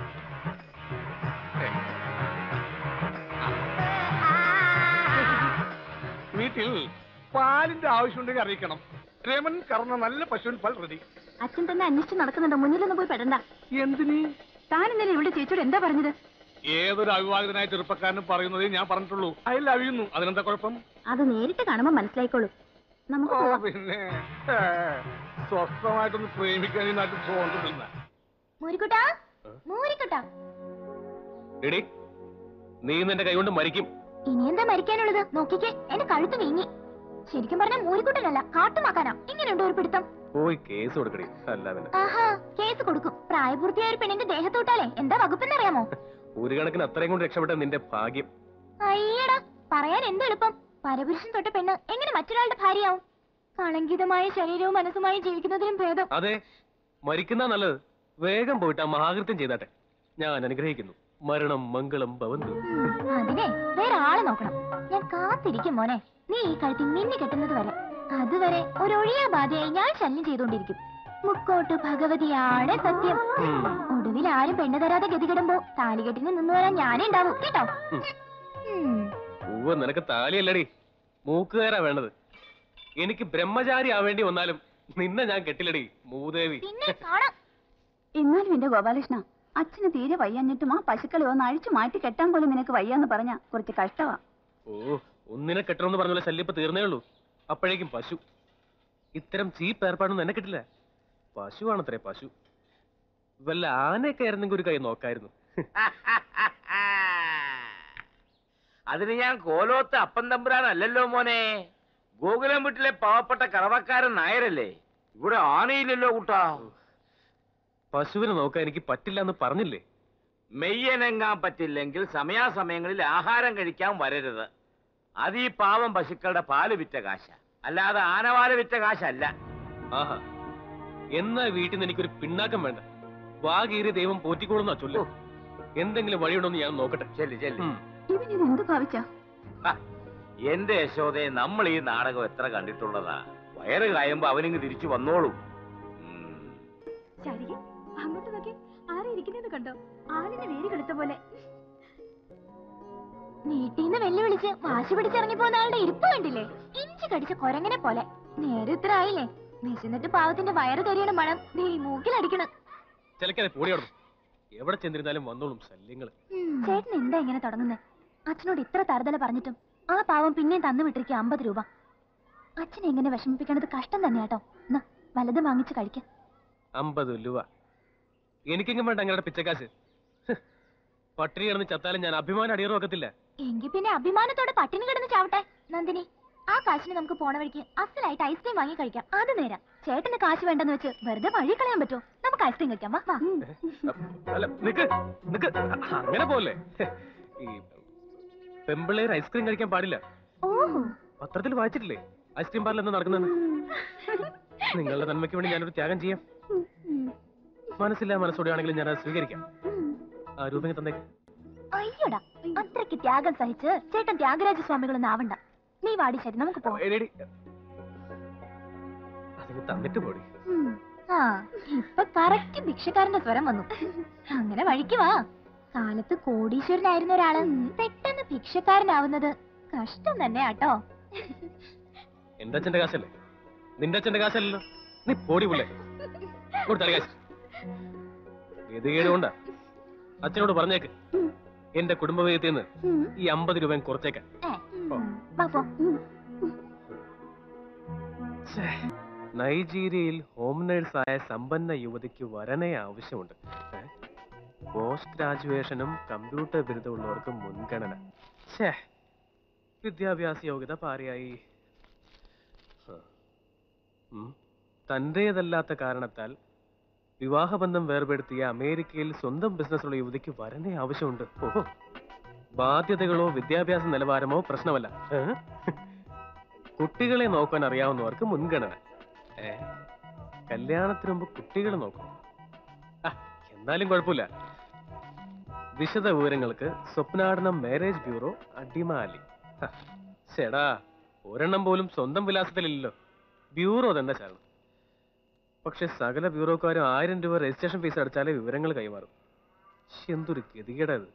വീട്ടിൽ പാലിന്റെ ആവശ്യമുണ്ടെങ്കിൽ അറിയിക്കണം രമൻ കറന്ന നല്ല പശുവിൻ പാൽ റെഡി അച്ഛൻ തന്നെ അന്വേഷിച്ച് നടക്കുന്നുണ്ട് മുന്നിലൊന്നും പോയി പെടണ്ട എന്തിന് താൻ ഇന്നലെ ഇവിടെ ചേച്ചിയോട് എന്താ പറഞ്ഞത് ഏതൊരു അവിവാഹിതനായ ചെറുപ്പക്കാരനും പറയുന്നതേ ഞാൻ പറഞ്ഞിട്ടുള്ളൂ അതിൽ അവിയുന്നു അതിനെന്താ കുഴപ്പം അത് നേരിട്ട് കാണുമ്പോ മനസ്സിലായിക്കോളൂ നമുക്ക് ഓ പോവാം. പിന്നെ ഏ, സ്വസ്ഥമായിട്ടൊന്ന് പ്രേമിക്കാൻ ഈ നാട്ടിൽ തോന്നുന്നില്ല മൂരിക്കുട്ടാ മൂരിക്കുട്ടാ എടി നീ ഇന്ന് എന്റെ കൈകൊണ്ട് മരിക്കും ഇനി എന്താ മരിക്കാനുള്ളത് നോക്കിക്കേ എന്റെ കഴുത്ത് വീങ്ങി ശരിക്കും പറഞ്ഞ മൂരിക്കുട്ടനല്ല കാട്ടുമാക്കാനാ ഇങ്ങനെയുണ്ട് ഒരു പിടുത്തം പോയി കേസ് കൊടുക്കടി അല്ല പിന്നെ ആഹാ കേസ് കൊടുക്കും പ്രായപൂർത്തിയായ ഒരു പെണ്ണിന്റെ ദേഹത്തോട്ടാലേ എന്താ വകുപ്പെന്നറിയാമോ ഒരു കണക്കിന് അത്രയും കൊണ്ട് രക്ഷപ്പെട്ട നിന്റെ ഭാഗ്യം അയ്യടാ പറയാൻ എന്ത് എളുപ്പം പരപുരുഷൻ തൊട്ട പെണ്ണ് എങ്ങനെ മറ്റൊരാളുടെ ഭാര്യയാവും കളങ്കിതമായ ശരീരവും മനസ്സുമായി ജീവിക്കുന്നതിലും ഭേദം അതെ മരിക്കുന്ന നല്ലത് വേഗം പോയിട്ട് ആ മഹാകൃത്യം ചെയ്താട്ടെ ഞാൻ അനുഗ്രഹിക്കുന്നു മരണം മംഗളം ഭവന്തു അതിനെ വേറെ ആളെ നോക്കണം ഞാൻ കാത്തു കാത്തിരിക്കും മോനെ നീ ഈ കഴുത്തിൽ മിന്നി കെട്ടുന്നത് വരെ അതുവരെ ഒരു ഒഴിയാ ബാധയായി ഞാൻ ശല്യം ചെയ്തുകൊണ്ടിരിക്കും മുക്കോട്ട് ഭഗവതിയാണ് സത്യം ഒടുവിൽ ആരും പെണ്ണ് തരാതെ ഗതികിടുമ്പോ താലികെട്ടിന് നിന്ന് വരാൻ ഞാനേ ഉണ്ടാവും കേട്ടോ ഉം. ഉവ്വ് നിനക്ക് താലിയല്ലടി മൂക്കുകാരാ വേണ്ടത് എനിക്ക് ബ്രഹ്മചാരി ആവേണ്ടി വന്നാലും നിന്നെ ഞാൻ കെട്ടില്ലടി മൂദേവി പിന്നെ കാണാം എന്നാലും എന്റെ ഗോപാലകൃഷ്ണ അച്ഛന് തീരെ വയ്യാഞ്ഞിട്ടും ആ പശുക്കളെ ഒന്ന് അഴിച്ചു മാറ്റി കെട്ടാൻ പോലും നിനക്ക് വയ്യാന്ന് പറഞ്ഞ കുറച്ച് കഷ്ടമാ ഓ ഒന്നിനെ കെട്ടണമെന്ന് പറഞ്ഞ ശല്യം ഇപ്പൊ തീർന്നേ ഉള്ളൂ അപ്പോഴേക്കും പശു ഇത്തരം ചീപ്പ് ഏർപ്പാടൊന്നും എന്നെ കിട്ടില്ല പശുവാണത്രേ പശു വല്ല ആനയൊക്കെ ആയിരുന്നെങ്കിൽ ഒരു കൈ നോക്കായിരുന്നു അതിന് ഞാൻ കോലോത്ത് അപ്പൻ തമ്പുരാനല്ലല്ലോ മോനെ ഗോകുലം വീട്ടിലെ പാവപ്പെട്ട കറവക്കാരൻ നായരല്ലേ ഇവിടെ ആനയില്ലല്ലോ കൂട്ടാ പശുവിനെ നോക്കാൻ എനിക്ക് പറ്റില്ല എന്ന് പറഞ്ഞില്ലേ മെയ്യനങ്ങാൻ പറ്റില്ലെങ്കിൽ സമയാസമയങ്ങളിൽ ആഹാരം കഴിക്കാൻ വരരുത് അത് ഈ പാവം പശുക്കളുടെ പാല് വിറ്റ കാശ അല്ലാതെ ആനപാല് വിറ്റ കാശല്ല ആഹാ എന്നാ വീട്ടിൽ നിന്ന് എനിക്കൊരു പിണ്ണാക്കം വേണ്ട വാകീറി ദൈവം പോറ്റിക്കോളുന്നാ ചൊല്ലു എന്തെങ്കിലും വഴിയുണ്ടോന്ന് ഞാൻ നോക്കട്ടെ ചെല്ലു ചെല്ലു ഇവനിത് എന്ത് ഭാവിച്ചാ ഹ, എന്റെ യശോദയെ നമ്മൾ ഈ നാടകം എത്ര കണ്ടിട്ടുള്ളതാ വയറ് കായുമ്പോ അവനിങ്ങ് തിരിച്ചു വന്നോളും ശാരിക അങ്ങോട്ട് നോക്കി ആരാ ഇരിക്കുന്നത് കണ്ടോ ആളിന് വേര് കെടുത്ത പോലെ നീട്ടീന്ന് വെല്ലുവിളിച്ച് വാശി പിടിച്ചിറങ്ങി പോകുന്ന ആളുടെ ഇരിപ്പ് കണ്ടില്ലേ ഇഞ്ചി കടിച്ച കൊരങ്ങനെ പോലെ നേരെ ഇത്ര ആയില്ലേ വിശന്നിട്ട് പാവത്തിന്റെ വയറ് കരിയണ മണം നീ മൂക്കിലടിക്കണം ചിലക്കാതെ പൊടിയോടും എവിടെ ചെന്നിരുന്നാലും വന്നോളും ശല്യങ്ങള് ചേട്ടൻ എന്താ ഇങ്ങനെ തുടങ്ങുന്നത് അച്ഛനോട് ഇത്ര തറുതല പറഞ്ഞിട്ടും ആ പാവം പിന്നെയും തന്നു വിട്ടിരിക്കുക അമ്പത് രൂപ അച്ഛനെ എങ്ങനെ വിഷമിപ്പിക്കണത് കഷ്ടം തന്നെയാട്ടോ എന്നാ വലത് വാങ്ങിച്ച് കഴിക്ക അമ്പത് രൂപ എനിക്കെങ്കിലും വേണ്ട അങ്ങനെ പിച്ചക്കാശ് ഹ്, പട്ടിണി കിടന്ന് ചത്താലും ഞാൻ അഭിമാനം അടിയറ വെക്കത്തില്ല എങ്കിൽ പിന്നെ അഭിമാനത്തോടെ പട്ടിണി കിടന്ന് ചാവട്ടെ നന്ദിനി ആ കാശിന് നമുക്ക് പോണ വഴിക്ക് അസലായിട്ട് ഐസ്ക്രീം വാങ്ങി കഴിക്കാം അത് നേരം ചേട്ടന് കാശ് വേണ്ടെന്ന് വെച്ച് വെറുതെ വഴി കളയാൻ പറ്റുമോ നമുക്ക് ഐസ്ക്രീം കഴിക്കാം വാ വാ അല്ല നിക്ക് നിക്ക് അങ്ങനെ പോലെ ഈ പെമ്പിള്ളേർ ഐസ്ക്രീം കഴിക്കാൻ പാടില്ല ഓഹോ പത്രത്തിൽ വായിച്ചിട്ടില്ലേ ഐസ്ക്രീം പാർലർ എന്താ നടക്കുന്നതെന്ന് നിങ്ങളുടെ നന്മയ്ക്ക് വേണ്ടി ഞാനൊരു ത്യാഗം ചെയ്യാം മനസ്സില്ല മനസ്സോടെയാണെങ്കിലും ഞാൻ അത് സ്വീകരിക്കാം ആ രൂപങ്ങൾ തന്നേക്ക് അയ്യോടാ അത്രയ്ക്ക് ത്യാഗം സഹിച്ച് ചേട്ടൻ ത്യാഗരാജ സ്വാമികളൊന്നും ആവണ്ട നീ വാടി ശരി നമുക്ക് പോവാം എടീ, എടീ. അതിന് തന്നിട്ട് പോടി ഉം. ആ ഇപ്പൊ കറക്റ്റ് ഭിക്ഷക്കാരന്റെ സ്വരം വന്നു അങ്ങനെ വഴിക്ക് വാ കാലത്ത് കോടീശ്വരനായിരുന്ന ഒരാള് പെട്ടെന്ന് ഭിക്ഷക്കാരനാവുന്നത് കഷ്ടം തന്നെ ആട്ടോ എന്റെ അച്ഛന്റെ കാശല്ലേ നിന്റെ അച്ഛന്റെ കാശല്ലല്ലോ നീ പോടി പുള്ളേ കൊടുത്തളി കാശ് ഗതികേട് കൊണ്ടാ അച്ഛനോട് പറഞ്ഞേക്ക് എന്റെ കുടുംബവേദത്തിൽ നിന്ന് ഈ അമ്പത് രൂപയും കുറച്ചേക്കാൻ വാ പോ നൈജീരിയയിൽ ഹോം നേഴ്സായ സമ്പന്ന യുവതിക്ക് വരനെ ആവശ്യമുണ്ട് ഏ? പോസ്റ്റ് ഗ്രാജുവേഷനും കമ്പ്യൂട്ടർ ബിരുദമുള്ളവർക്ക് മുൻഗണന ഛേ വിദ്യാഭ്യാസ യോഗ്യത പാരയായി ഹ. ഉം. തന്റേതല്ലാത്ത കാരണത്താൽ വിവാഹബന്ധം വേർപെടുത്തിയ അമേരിക്കയിൽ സ്വന്തം ബിസിനസ്സുള്ള യുവതിക്ക് വരനെ ആവശ്യമുണ്ട് ഓഹോ ബാധ്യതകളോ വിദ്യാഭ്യാസ നിലവാരമോ പ്രശ്നമല്ല ഏ? കുട്ടികളെ നോക്കാൻ അറിയാവുന്നവർക്ക് മുൻഗണന ഏ കല്യാണത്തിന് മുമ്പ് കുട്ടികളെ നോക്കും ആ, എന്നാലും കുഴപ്പമില്ല വിശദ വിവരങ്ങൾക്ക് സ്വപ്നാടനം മാരേജ് ബ്യൂറോ അടിമാലി ഹ, ചേടാ ഒരെണ്ണം പോലും സ്വന്തം വിലാസത്തിലില്ലല്ലോ ബ്യൂറോ തന്നെ ചേരണം പക്ഷെ സകല ബ്യൂറോക്കാരും ആയിരം രൂപ രജിസ്ട്രേഷൻ ഫീസ് അടച്ചാലേ വിവരങ്ങൾ കൈമാറും ശ്ശെ, എന്തൊരു ഗതികേടാ ഇത്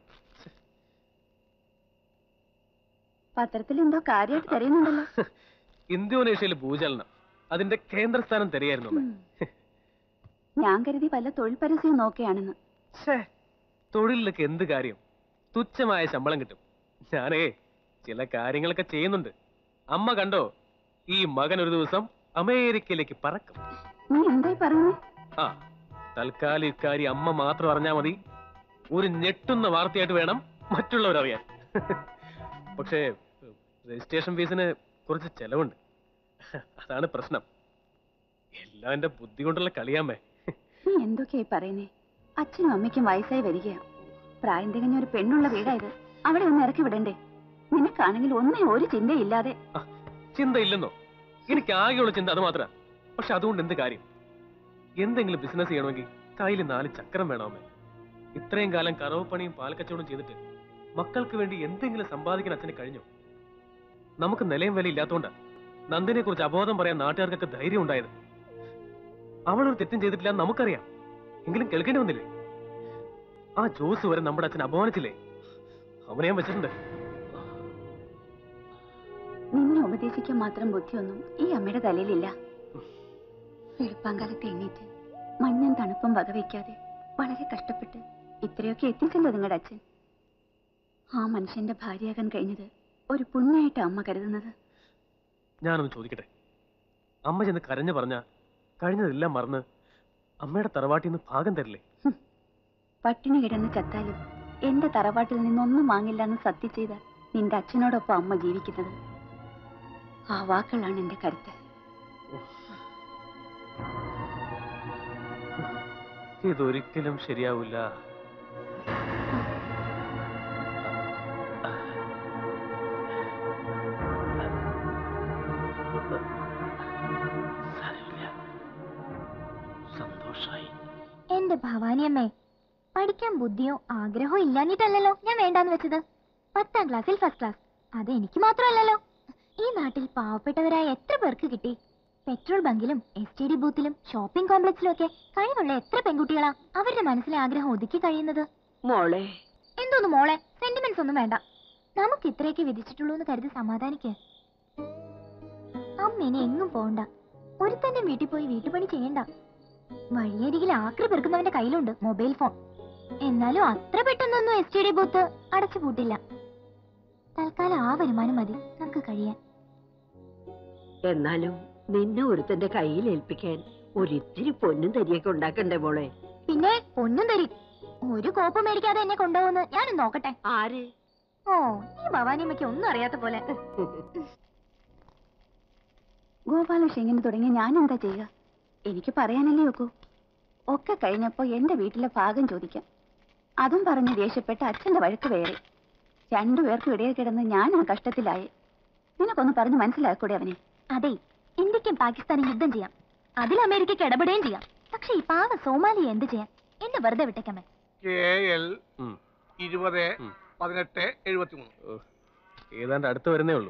പത്രത്തിൽ എന്തോ കാര്യമായിട്ട് തരുന്നുണ്ടല്ലോ ഇന്തോനേഷ്യയിൽ ഭൂചലനം അതിന്റെ കേന്ദ്രസ്ഥാനം തെരയായിരുന്നു അമ്മേ. ഞാൻ കരുതി വല്ല തൊഴിൽ പരസ്യം നോക്കുകയാണെന്ന് ഛേ, തൊഴിലിലൊക്കെ എന്ത് കാര്യം തുച്ഛമായ ശമ്പളം കിട്ടും ഞാനേ ചില കാര്യങ്ങളൊക്കെ ചെയ്യുന്നുണ്ട് അമ്മ കണ്ടോ ഈ മകൻ ഒരു ദിവസം അമേരിക്കയിലേക്ക് പറക്കും നീ എന്തായി പറയുന്നേ ആ തൽക്കാലം ഇക്കാര്യം അമ്മ മാത്രം അറിഞ്ഞാ മതി ഒരു ഞെട്ടുന്ന വാർത്തയായിട്ട് വേണം മറ്റുള്ളവർ അറിയാൻ പക്ഷേ രജിസ്ട്രേഷൻ ഫീസിന് കുറച്ച് ചെലവുണ്ട് അതാണ് പ്രശ്നം എല്ലാം എന്റെ ബുദ്ധി കൊണ്ടുള്ള കളിയാമ്മേ നീ എന്തൊക്കെയായി പറയുന്നേ അച്ഛനും അമ്മയ്ക്കും വയസ്സായി വരികയാ പ്രായം തികഞ്ഞ ഒരു പെണ്ണുള്ള വീടായത് അവിടെ ഒന്ന് ഇറക്കി വിടണ്ടേ നിനക്കാണെങ്കിൽ ഒന്നേ ഒരു ചിന്തയില്ലാതെ ചിന്തയില്ലെന്നോ എനിക്ക് ആകെയുള്ള ചിന്ത അത് മാത്രം പക്ഷെ അതുകൊണ്ട് എന്ത് കാര്യം എന്തെങ്കിലും ബിസിനസ് ചെയ്യണമെങ്കിൽ കയ്യിൽ നാല് ചക്രം വേണമേ ഇത്രയും കാലം കറവ് പണിയും പാൽക്കച്ചവടം ചെയ്തിട്ട് മക്കൾക്ക് വേണ്ടി എന്തെങ്കിലും സമ്പാദിക്കാൻ അച്ഛന് കഴിഞ്ഞോ നമുക്ക് നിലയും വില ഇല്ലാത്തോണ്ടാ നന്ദിനെ കുറിച്ച് അബോധം പറയാൻ നാട്ടുകാർക്കൊക്കെ ധൈര്യം ഉണ്ടായത് അവളൊരു തെറ്റും ചെയ്തിട്ടില്ല എന്ന് നമുക്കറിയാം എങ്കിലും കേൾക്കേണ്ടി വന്നില്ലേ ആ ജോസ് വരെ നമ്മുടെ അച്ഛൻ അപമാനിച്ചില്ലേ അവനെ ഞാൻ വെച്ചിട്ടുണ്ട് നിന്നെ ഉപദേശിക്കാൻ മാത്രം ബുദ്ധിയൊന്നും ഈ അമ്മയുടെ തലയിലില്ല വെളുപ്പാങ്കാലത്ത് എണ്ണീറ്റ് മഞ്ഞും തണുപ്പും വകവയ്ക്കാതെ വളരെ കഷ്ടപ്പെട്ട് ഇത്രയൊക്കെ എത്തിച്ചല്ലോ നിങ്ങളുടെ അച്ഛൻ ആ മനുഷ്യന്റെ ഭാര്യയാകാൻ കഴിഞ്ഞത് ഒരു പുണ്യായിട്ട് അമ്മ കരുതുന്നത് ഞാനൊന്ന് ചോദിക്കട്ടെ അമ്മ ചെന്ന് കരഞ്ഞു പറഞ്ഞ കഴിഞ്ഞതെല്ലാം മറന്ന് അമ്മയുടെ തറവാട്ടിൽ നിന്ന് ഭാഗം തരില്ലേ പട്ടിണി കിടന്ന് ചത്താലും എന്റെ തറവാട്ടിൽ നിന്നൊന്നും വാങ്ങില്ല എന്ന് സത്യം ചെയ്ത നിന്റെ അച്ഛനോടൊപ്പം അമ്മ ജീവിക്കുന്നത് ആ വാക്കുകളാണ് എന്റെ കരുത്ത് ഇതൊരിക്കലും ശരിയാവില്ല സന്തോഷായി എന്റെ ഭവാനിയമ്മേ പഠിക്കാൻ ബുദ്ധിയോ ആഗ്രഹമോ ഇല്ലാഞ്ഞിട്ടല്ലല്ലോ ഞാൻ വേണ്ടാന്ന് വെച്ചത് പത്താം ക്ലാസ്സിൽ ഫസ്റ്റ് ക്ലാസ് അത് എനിക്ക് മാത്രമല്ലല്ലോ ഈ നാട്ടിൽ പാവപ്പെട്ടവരായ എത്ര പേർക്ക് കിട്ടി പെട്രോൾ ബങ്കിലും എസ് ടി ഡി ബൂത്തിലും ഷോപ്പിംഗ് കോംപ്ലക്സിലും ഒക്കെ കഴിവുള്ള എത്ര പെൺകുട്ടികളാ അവരുടെ മനസ്സിലെ ആഗ്രഹം ഒതുക്കി കഴിയുന്നത് മോളെ എന്തോന്ന് മോളെ സെന്റിമെന്റ്സ് ഒന്നും വേണ്ട നമുക്ക് ഇത്രയൊക്കെ വിധിച്ചിട്ടുള്ളൂ എന്ന് കരുതി സമാധാനിക്ക് അമ്മ ഇനി എങ്ങും പോണ്ട ഒരുത്തന്റെ വീട്ടിൽ പോയി വീട്ടുപണി ചെയ്യണ്ട വഴിയരികിൽ ആക്രി പെറുക്കുന്നവന്റെ കയ്യിലുണ്ട് മൊബൈൽ ഫോൺ എന്നാലും അത്ര പെട്ടെന്നൊന്നും എസ് ടി ഡി ബൂത്ത് അടച്ചു പൂട്ടില്ല തൽക്കാലം ആ വരുമാനം മതി നമുക്ക് കഴിയാൻ എന്നാലും നിന്നെ ഒരുത്തന്റെ കയ്യിൽ ഏൽപ്പിക്കാൻ ഒരിത്തിരി പൊന്നും തരിയൊക്കെ ഉണ്ടാക്കണ്ടേ മോളെ പിന്നെ പൊന്നും തരി ഒരു കോപ്പ് മേടിക്കാതെ എന്നെ കൊണ്ടുപോകുന്ന ഞാനും നോക്കട്ടെ ആര് ഓ ഈ ഭവാനിയമ്മയ്ക്ക് ഒന്നും അറിയാത്ത പോലെ ഗോപാലകൃഷ്ണൻ ഇങ്ങനെ തുടങ്ങി ഞാൻ എന്താ ചെയ്യുക എനിക്ക് പറയാനല്ലേ ഒക്കൂ ഒക്കെ കഴിഞ്ഞപ്പോ എന്റെ വീട്ടിലെ ഭാഗം ചോദിക്കാം അതും പറഞ്ഞ് ദേഷ്യപ്പെട്ട് അച്ഛന്റെ വഴക്ക് വേറെ രണ്ടുപേർക്കും ഇടയിൽ കിടന്ന് ഞാൻ ആ കഷ്ടത്തിലായി നിനക്കൊന്ന് പറഞ്ഞ് മനസ്സിലാക്കൂടെ അവനെ അതെ ഇന്ത്യക്കും പാകിസ്ഥാനും യുദ്ധം ചെയ്യാം അതിൽ അമേരിക്കയ്ക്ക് ഇടപെടുകയും ചെയ്യാം പക്ഷെ ഈ പാവ സോമാലിയ എന്ത് ചെയ്യാൻ എന്നെ വെറുതെ വിട്ടേക്കമ്മേ കെ എൽ ഇരുപത് പതിനെട്ട് എഴുപത്തി മൂന്ന് ഏതാണ്ട് അടുത്ത് വരുന്നേ ഉള്ളൂ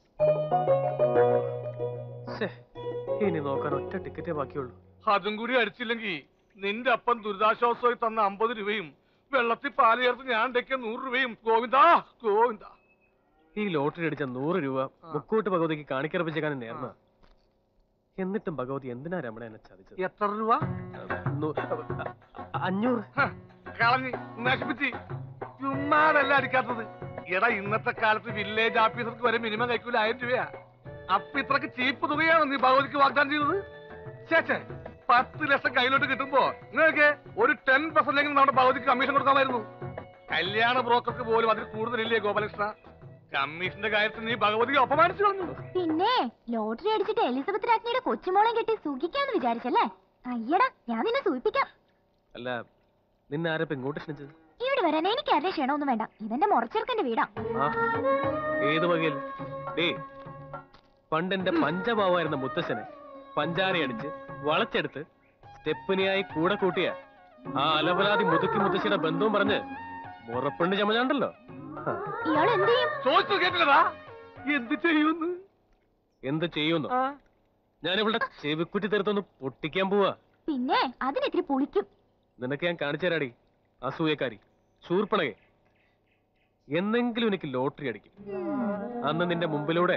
ശ്ശേ, ഇനി നോക്കാൻ ഒറ്റ ടിക്കറ്റേ ബാക്കിയുള്ളൂ അതും കൂടി അടിച്ചില്ലെങ്കിൽ നിന്റെ അപ്പൻ ദുരിതാശ്വാസമായി തന്ന അമ്പത് രൂപയും വെള്ളത്തിൽ പാല് ചേർത്ത് ഞാൻ ഉണ്ടാക്കിയ നൂറ് രൂപയും ഗോവിന്ദാ ഗോവിന്ദ ഈ ലോട്ടറി അടിച്ച നൂറ് രൂപ മുക്കൂട്ട് ഭഗവതിക്ക് കാണിക്കറപ്പിച്ചേക്കാനും നേർന്ന എന്നിട്ടും ഭഗവതി എന്തിനാ രമണ എന്നെ ചതിച്ചത് എത്ര രൂപ നൂ- അഞ്ഞൂറ് കളഞ്ഞ് നശിപ്പിച്ച് ചുമ്മാതല്ല അടിക്കാത്തത് എടാ ഇന്നത്തെ കാലത്ത് വില്ലേജ് ഓഫീസർക്ക് വരെ മിനിമം കഴിക്കൂല ആയിരം രൂപയാ അപ്പൊ ഇത്രക്ക് ചീപ്പ് തുകയാണോ നീ ഭഗവതിക്ക് വാഗ്ദാനം ചെയ്തത് ചേച്ചേ പത്ത് ലക്ഷം കയ്യിലോട്ട് കിട്ടുമ്പോ നിങ്ങൾക്ക് ഒരു ടെൻ പെർസെന്റ് എങ്കിലും നമ്മുടെ ഭഗവതിക്ക് കമ്മീഷൻ കൊടുക്കാമായിരുന്നു കല്യാണ ബ്രോക്കർക്ക് പോലും അതിൽ കൂടുതലില്ലേ ഗോപാലകൃഷ്ണ കമ്മീഷന്റെ കാര്യത്തിൽ നീ ഭഗവതിയെ അപമാനിച്ചു കളഞ്ഞു പിന്നെ ലോട്ടറി അടിച്ചിട്ട് എലിസബത്ത് രാജ്ഞിയുടെ കൊച്ചുമോളെ കെട്ടി സുഖിക്കാന്ന് വിചാരിച്ചല്ലേ അയ്യടാ ഞാൻ നിന്നെ സൂചിപ്പിക്കാം അല്ല നിന്നെ ആരപ്പ ഇങ്ങോട്ട് ക്ഷണിച്ചത് ഇവിടെ വരാൻ എനിക്ക് ആരുടെ ക്ഷണമൊന്നും വേണ്ട ഇതെന്റെ മുറച്ചെറുക്കന്റെ വീടാ ആ ഏത് വകയിൽ ഡേ പണ്ടെന്റെ പഞ്ചഭാവായിരുന്ന മുത്തശ്ശനെ പഞ്ചാരയടിച്ച് വളച്ചെടുത്ത് സ്റ്റെപ്പിനെയായി കൂടെ കൂട്ടിയ ആ അലവലാതി മുതുക്കി മുത്തശ്ശിയുടെ ബന്ധവും പറഞ്ഞ് മുറപ്പെണ്ണ് ചമഞ്ഞാണ്ടല്ലോ ഇയാൾ എന്ത് ചെയ്യും ചോദിച്ചു കേട്ടില്ലടാ എന്ത് ചെയ്യുന്നു എന്ത് ചെയ്യുന്നു ഞാൻ ഇവിടെ ചെവിക്കുറ്റി തീർത്തൊന്ന് പൊട്ടിക്കാൻ പോവാ പിന്നെ അതിനെത്തിരി പുളിക്കും നിനക്ക് ഞാൻ കാണിച്ചു തരാടി അസൂയക്കാരി ശൂർപ്പണകെ എന്നെങ്കിലും എനിക്ക് ലോട്ടറി അടിക്കും അന്ന് നിന്റെ മുമ്പിലൂടെ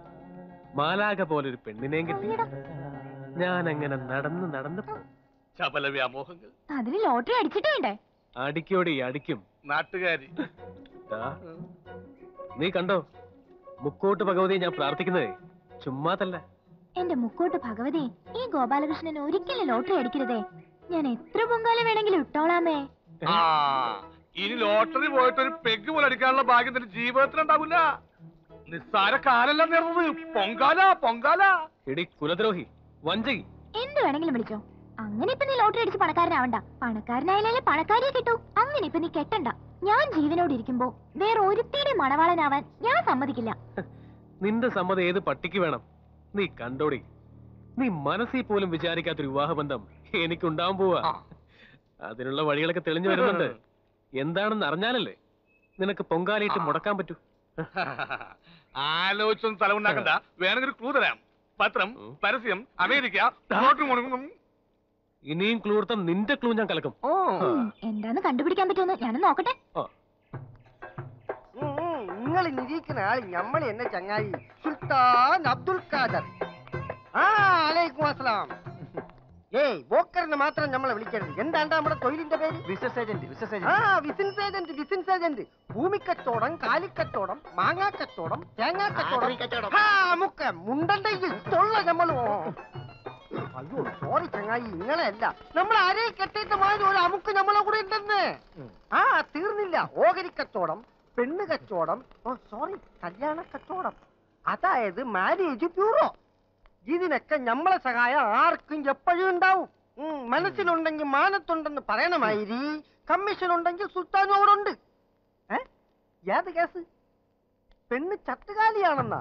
മാലാക പോലെ ഒരു പെണ്ണിനെയും കിട്ടി ഞാൻ അങ്ങനെ നടന്ന് നടന്ന് പോ- ചപല വ്യാമോഹങ്ങൾ അതിന് ലോട്ടറി അടിച്ചിട്ട് വേണ്ടേ അടിക്കോടി അടിക്കും നാട്ടുകാരി ദാ, നീ കണ്ടോ മുക്കോട്ട് ഭഗവതിയെ ഞാൻ പ്രാർത്ഥിക്കുന്നതേ ചുമ്മാതല്ല എന്റെ മുക്കോട്ട് ഭഗവതി ഈ ഗോപാലകൃഷ്ണൻ ഒരിക്കലും ലോട്ടറി അടിക്കരുതേ ഞാൻ എത്ര പൊങ്കാല വേണമെങ്കിലും ഇട്ടോളാമേ ആ ഇനി ലോട്ടറി പോയിട്ട് ഒരു പെഗ് പോലെ അടിക്കാനുള്ള ഭാഗ്യം നിന്റെ ജീവിതത്തിൽ ഉണ്ടാവില്ല നിസ്സാര കാലല്ല നേർന്നത് പൊങ്കാല പൊങ്കാല എടി കുലദ്രോഹി വഞ്ചകി എന്ത് വേണമെങ്കിലും വിളിച്ചോ അങ്ങനെ ഇപ്പൊ നീ ലോട്ടറി അടിച്ച് പണക്കാരനാവണ്ട പണക്കാരനായാലേ പണക്കാരിയെ കിട്ടൂ അങ്ങനെ ഇപ്പൊ നീ കെട്ടണ്ട ഞാൻ ജീവനോട് ഇരിക്കുമ്പോ വേറെ ഒരുത്തിയുടെ മണവാളനാവാൻ ഞാൻ സമ്മതിക്കില്ല നിന്റെ സമ്മതം ഏത് പട്ടിക്ക് വേണം നീ കണ്ടോടി നീ മനസ്സിൽ പോലും വിചാരിക്കാത്തൊരു വിവാഹബന്ധം എനിക്കുണ്ടാവാൻ പോവാ അതിനുള്ള വഴികളൊക്കെ തെളിഞ്ഞു വരുന്നുണ്ട് എന്താണെന്ന് അറിഞ്ഞാലല്ലേ നിനക്ക് പൊങ്കാലയിട്ട് മുടക്കാൻ പറ്റൂ ആലോചിച്ചൊന്നും തലമുണ്ടാക്കണ്ട വേണമെങ്കിൽ ഒരു ക്ലൂ തരാം പത്രം പരസ്യം അമേരിക്ക ഇങ്ങോട്ടും ഇങ്ങോട്ടും. ഇനിയും ക്ലൂ എടുത്ത നിന്റെ ക്ലൂ ഞാൻ കലക്കും ഉം, എന്താന്ന് കണ്ടുപിടിക്കാൻ പറ്റുമെന്ന് ഞാനൊന്ന് നോക്കട്ടെ നിങ്ങൾ നിരീക്കുന്ന ആള് ഞമ്മള് എന്നെ ചങ്ങായി സുൽത്താൻ അബ്ദുൽ ഖാദർ ആ അലൈക്കും അസ്സലാം ഏയ് ബോക്കറിന് മാത്രം നമ്മളെ വിളിക്കരുത് എന്താണ്ടാ നമ്മുടെ തൊഴിലിന്റെ പേര് ബിസിനസ് ഏജന്റ് ബിസിനസ് ആ ബിസിനസ് ഏജന്റ് ബിസിനസ് ഏജന്റ് ഭൂമിക്കച്ചവടം കാലിക്കച്ചവടം മാങ്ങാക്കച്ചവടം തേങ്ങാക്കച്ചവടം ആ മുക്ക മുണ്ടണ്ടെങ്കിൽ തൊള്ള നമ്മള് അയ്യോ സോറി ചങ്ങായി ഇങ്ങളെ അല്ല നമ്മൾ ആരെ കെട്ടിയിട്ട് മാതിരി ഒരു അമുക്ക് നമ്മളെ കൂടെ ഉണ്ടെന്ന് ആ തീർന്നില്ല ഓഹരി കച്ചവടം പെണ്ണ് കച്ചവടം ഓ സോറി കല്യാണ കച്ചവടം അതായത് മാരേജ് ബ്യൂറോ ഇതിനൊക്കെ നമ്മളെ സഹായം ആർക്കും എപ്പോഴും ഉണ്ടാവും ഉം, മനസ്സിലുണ്ടെങ്കിൽ മാനത്തുണ്ടെന്ന് പറയണമായിരി കമ്മീഷൻ ഉണ്ടെങ്കിൽ സുൽത്താനും അവിടെ ഉണ്ട് ഏ ഏത് കേസ് പെണ്ണ് ചട്ടുകാലിയാണെന്നാ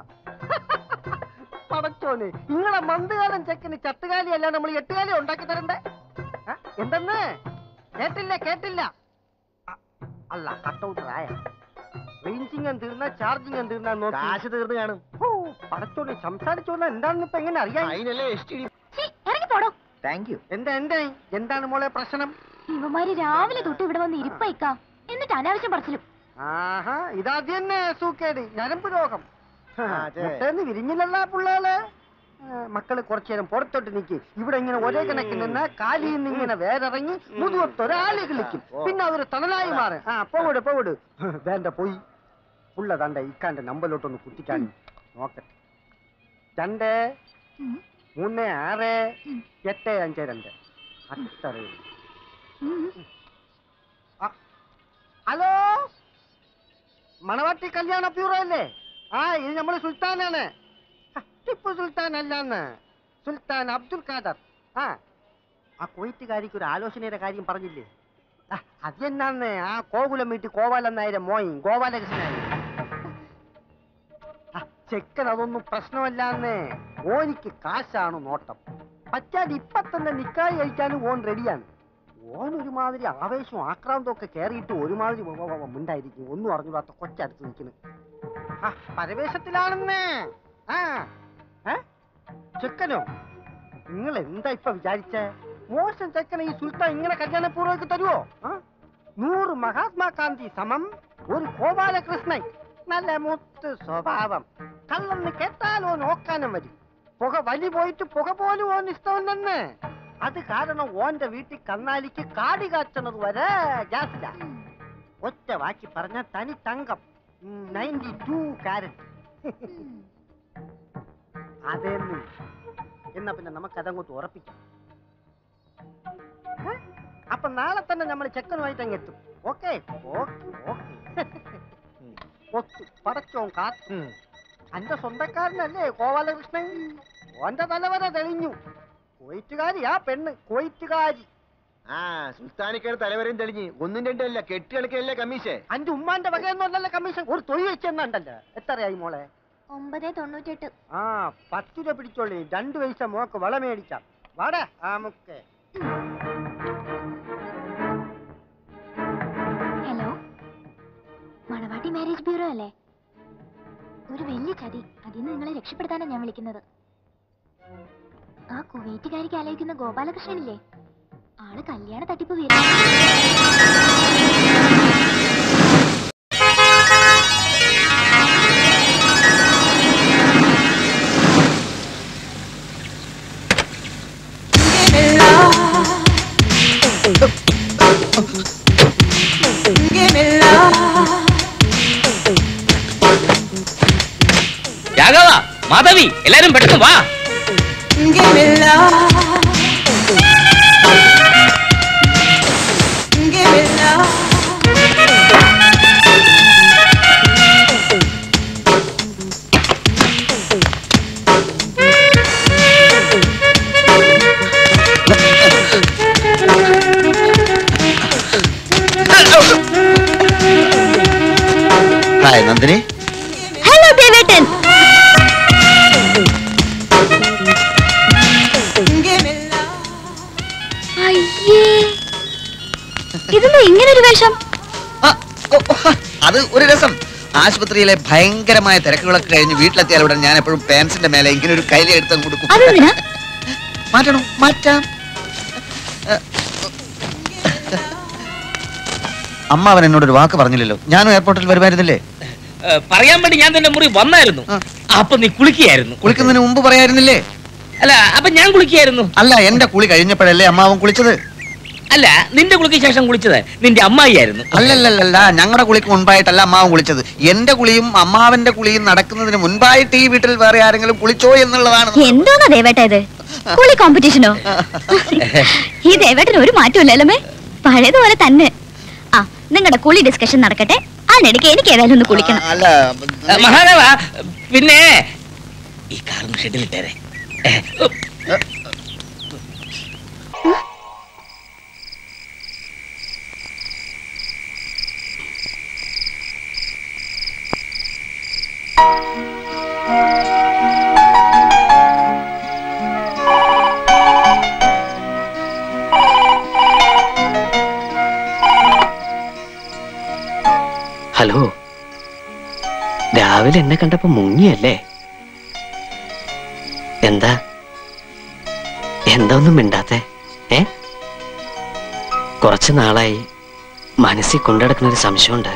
പടച്ചോനെ നിങ്ങളെ മന്ദകാലം ചെക്കന് ചട്ടുകാലിയല്ല നമ്മൾ എട്ടുകാലി ഉണ്ടാക്കി തരണ്ടേ ഏ? എന്തെന്ന് കേട്ടില്ല കേട്ടില്ല അ- അല്ല കട്ടൗട്ട് ആയ റേഞ്ചിങ് തീർന്ന ചാർജിങ് തീർന്ന കാശ് തീർന്ന് കാണും ഓ പടച്ചോനെ സംസാരിച്ചോന്ന എന്താണെന്ന് ഇപ്പൊ എങ്ങനെ അറിയാം അതിനല്ലേ എസ് ടി ഇറങ്ങി പോടോ താങ്ക് യു എന്താ എന്താ എന്താണ് മോളെ പ്രശ്നം ഇവന്മാര് രാവിലെ തൊട്ട് ഇവിടെ വന്ന് ഇരിപ്പയക്കാം എന്നിട്ട് അനാവശ്യം പറച്ചിലും ആഹാ ഇതാദ്യം തന്നെ സൂക്കേട് ഞരമ്പ് രോഗം മുട്ടേന്ന് വിരിഞ്ഞില്ലല്ല പുള്ളാള് ആ, മക്കള് കുറച്ചു നേരം പുറത്തോട്ട് നിക്ക് ഇവിടെ ഇങ്ങനെ ഒരേ കണക്കിൽ നിന്ന് കാലിൽ നിന്ന് ഇങ്ങനെ വേറിറങ്ങി മുതുകൊത്തൊരാള് കളിക്കും പിന്നെ അവര് തണലായി മാറും ആ പോവിട് പോവിട് വേണ്ട പോയി പുള്ള തണ്ട ഇക്കാന്റെ നമ്പറിലോട്ടൊന്ന് കുത്തിക്കാൻ നോക്കട്ടെ രണ്ട് മൂന്ന് ആറ് എട്ട് അഞ്ച് രണ്ട് അത്രേ ഉള്ളൂ. ആ, ഹലോ മണവാട്ടി കല്യാണ ബ്യൂറോ അല്ലേ ആ ഇത് നമ്മള് സുൽത്താനാണ് ഹ, ടിപ്പു സുൽത്താൻ അല്ലാന്ന് സുൽത്താൻ അബ്ദുൽ ഖാദർ ആ ആ കൊയ്ത്തുകാരിക്ക് ഒരു ആലോചനയുടെ കാര്യം പറഞ്ഞില്ലേ ആ, അത് എന്നാന്ന് ആ കോകുലം വീട്ടിൽ കോവാലൻ നായരെ മോയി ഗോപാലകൃഷ്ണൻ ചെക്കൻ അതൊന്നും പ്രശ്നമല്ലാന്ന് ഓനിക്ക് കാശാണ് നോട്ടം പറ്റാൻ ഇപ്പൊ തന്നെ നിക്കായി കഴിക്കാനും ഓൻ റെഡിയാണ് ഓൻ ഒരുമാതിരി ആവേശവും ആക്രാന്തവും ഒക്കെ കയറിയിട്ട് ഒരുമാതിരി വ- വ- വ- മിണ്ടായിരിക്കും ഒന്നും അറിഞ്ഞൂടാത്ത കൊച്ചടുത്ത് നിൽക്കുന്നു ആ പരവേശത്തിലാണെന്നേ ആ ഏ? ചെക്കനോ നിങ്ങൾ എന്താ ഇപ്പൊ വിചാരിച്ചേ മോശം ചെക്കനെ ഈ സുൽത്താൻ ഇങ്ങനെ കല്യാണ പൂർവ്വക്ക് തരുവോ ആ? നൂറ് മഹാത്മാഗാന്ധി സമം ഒരു ഗോപാലകൃഷ്ണൻ നല്ല മുത്ത് സ്വഭാവം കള്ളന്ന് കേട്ടാലോ നോക്കാനും വരും പുക വലി പോയിട്ട് പുക പോലും ഓൻ ഇഷ്ടമല്ലെന്ന് അത് കാരണം ഓന്റെ വീട്ടിൽ കന്നാലിക്ക് കാടി കാച്ചണത് വരെ ഗ്യാസില്ല ഒറ്റ വാക്കി പറഞ്ഞ തനി തങ്കം നയൻറ്റി ടു കാരറ്റ് അതെന്ന് എന്നാ പിന്നെ നമുക്ക് അതങ്ങോട്ട് ഉറപ്പിക്കാം ഏ? അപ്പൊ നാളെ തന്നെ നമ്മൾ ചെക്കനുമായിട്ട് അങ്ങ് എത്തും ഓക്കെ ഓക്കെ ഓക്കെ ഒത്തു പടച്ചോൻ കാത്തു അന്റെ സ്വന്തക്കാരനല്ലേ ഗോപാലകൃഷ്ണൻ ഓന്റെ തലവര തെളിഞ്ഞു കൊയ്റ്റുകാരി ആ പെണ്ണ് കൊയ്റ്റുകാരി ആ സുൽത്താനിക്കാർ തലവരെയും തെളിഞ്ഞ് ഒന്നും രണ്ടും അല്ല കെട്ടി കളിക്കല്ലേ കമ്മീഷൻ അന്റെ ഉമ്മാന്റെ വകയൊന്നും അല്ലല്ലോ കമ്മീഷൻ ഒരു തൊഴിൽ വെച്ചെന്നുണ്ടല്ലോ എത്രയായി മോളെ ഒമ്പത് തൊണ്ണൂറ്റെട്ട് ആ പത്ത് രൂപ പിടിച്ചോളി രണ്ടു പൈസ മോക്ക് വള മേടിക്കാം വാടാ ആമുക്കെ ഹലോ മണവാട്ടി മാരേജ് ബ്യൂറോ അല്ലേ ഒരു വലിയ ചതി അതിൽ നിന്ന് നിങ്ങളെ രക്ഷപ്പെടുത്താനാണ് ഞാൻ വിളിക്കുന്നത് ആ കുവൈറ്റുകാരിക്ക് ആലോചിക്കുന്ന ഗോപാലകൃഷ്ണനില്ലേ ആള് കല്യാണ തട്ടിപ്പ് വരും രാഘവ മാധവി എല്ലാരും പെട്ടെന്ന് വാ ഹായ് നന്ദിനി ഹലോ ദേവേട്ടൻ അയ്യേ ഇതെന്താ ഇങ്ങനെ ഒരു വേഷം അത് ഒരു രസം ആശുപത്രിയിലെ ഭയങ്കരമായ തിരക്കുകളൊക്കെ കഴിഞ്ഞ് വീട്ടിലെത്തിയാൽ ഉടൻ ഞാൻ എപ്പോഴും പാൻസിന്റെ മേലെ ഇങ്ങനെ ഒരു കൈലി എടുത്ത് കൊടുക്കും അതെന്തിനാ മാറ്റണം മാറ്റാം അമ്മ അവൻ എന്നോട് ഒരു വാക്ക് പറഞ്ഞില്ലല്ലോ ഞാനും എയർപോർട്ടിൽ വരുമായിരുന്നില്ലേ ഏ, പറയാൻ വേണ്ടി ഞാൻ നിന്റെ മുറി വന്നായിരുന്നു അപ്പൊ നീ കുളിക്കുകയായിരുന്നു കുളിക്കുന്നതിന് മുമ്പ് പറയായിരുന്നില്ലേ അല്ല അപ്പൊ ഞാൻ കുളിക്കുകയായിരുന്നു അല്ല എന്റെ കുളി കഴിഞ്ഞപ്പോഴല്ലേ അമ്മാവൻ കുളിച്ചത് അല്ല നിന്റെ കുളിക്ക് ശേഷം കുളിച്ചത് നിന്റെ അമ്മായിയായിരുന്നു അല്ലല്ലല്ല ഞങ്ങളുടെ കുളിക്ക് മുൻപായിട്ടല്ല അമ്മാവൻ കുളിച്ചത് എന്റെ കുളിയും അമ്മാവന്റെ കുളിയും നടക്കുന്നതിന് മുൻപായിട്ട് ഈ വീട്ടിൽ വേറെ ആരെങ്കിലും കുളിച്ചോ എന്നുള്ളതാണ് എന്തോന്നാ ദേവേട്ട ഇത് കുളി കോമ്പറ്റീഷനോ ഈ ദേവേട്ടന് ഒരു മാറ്റമില്ലല്ലേ പഴയതുപോലെ തന്നെ ആ നിങ്ങളുടെ കുളി ഡിസ്കഷൻ നടക്കട്ടെ അതിനിടയ്ക്ക് എനിക്ക് ഏതായാലും ഒന്ന് കുളിക്കണം അല്ല ഏ, മഹാദേവ പിന്നെ ഈ കാറും ഷെഡിലിട്ടേരെ ഹലോ രാവിലെ എന്നെ കണ്ടപ്പോ മുങ്ങിയല്ലേ എന്താ എന്താ ഒന്നും മിണ്ടാത്തെ ഏ കുറച്ചു നാളായി മനസ്സിൽ കൊണ്ടെടുക്കുന്ന ഒരു സംശയമുണ്ട്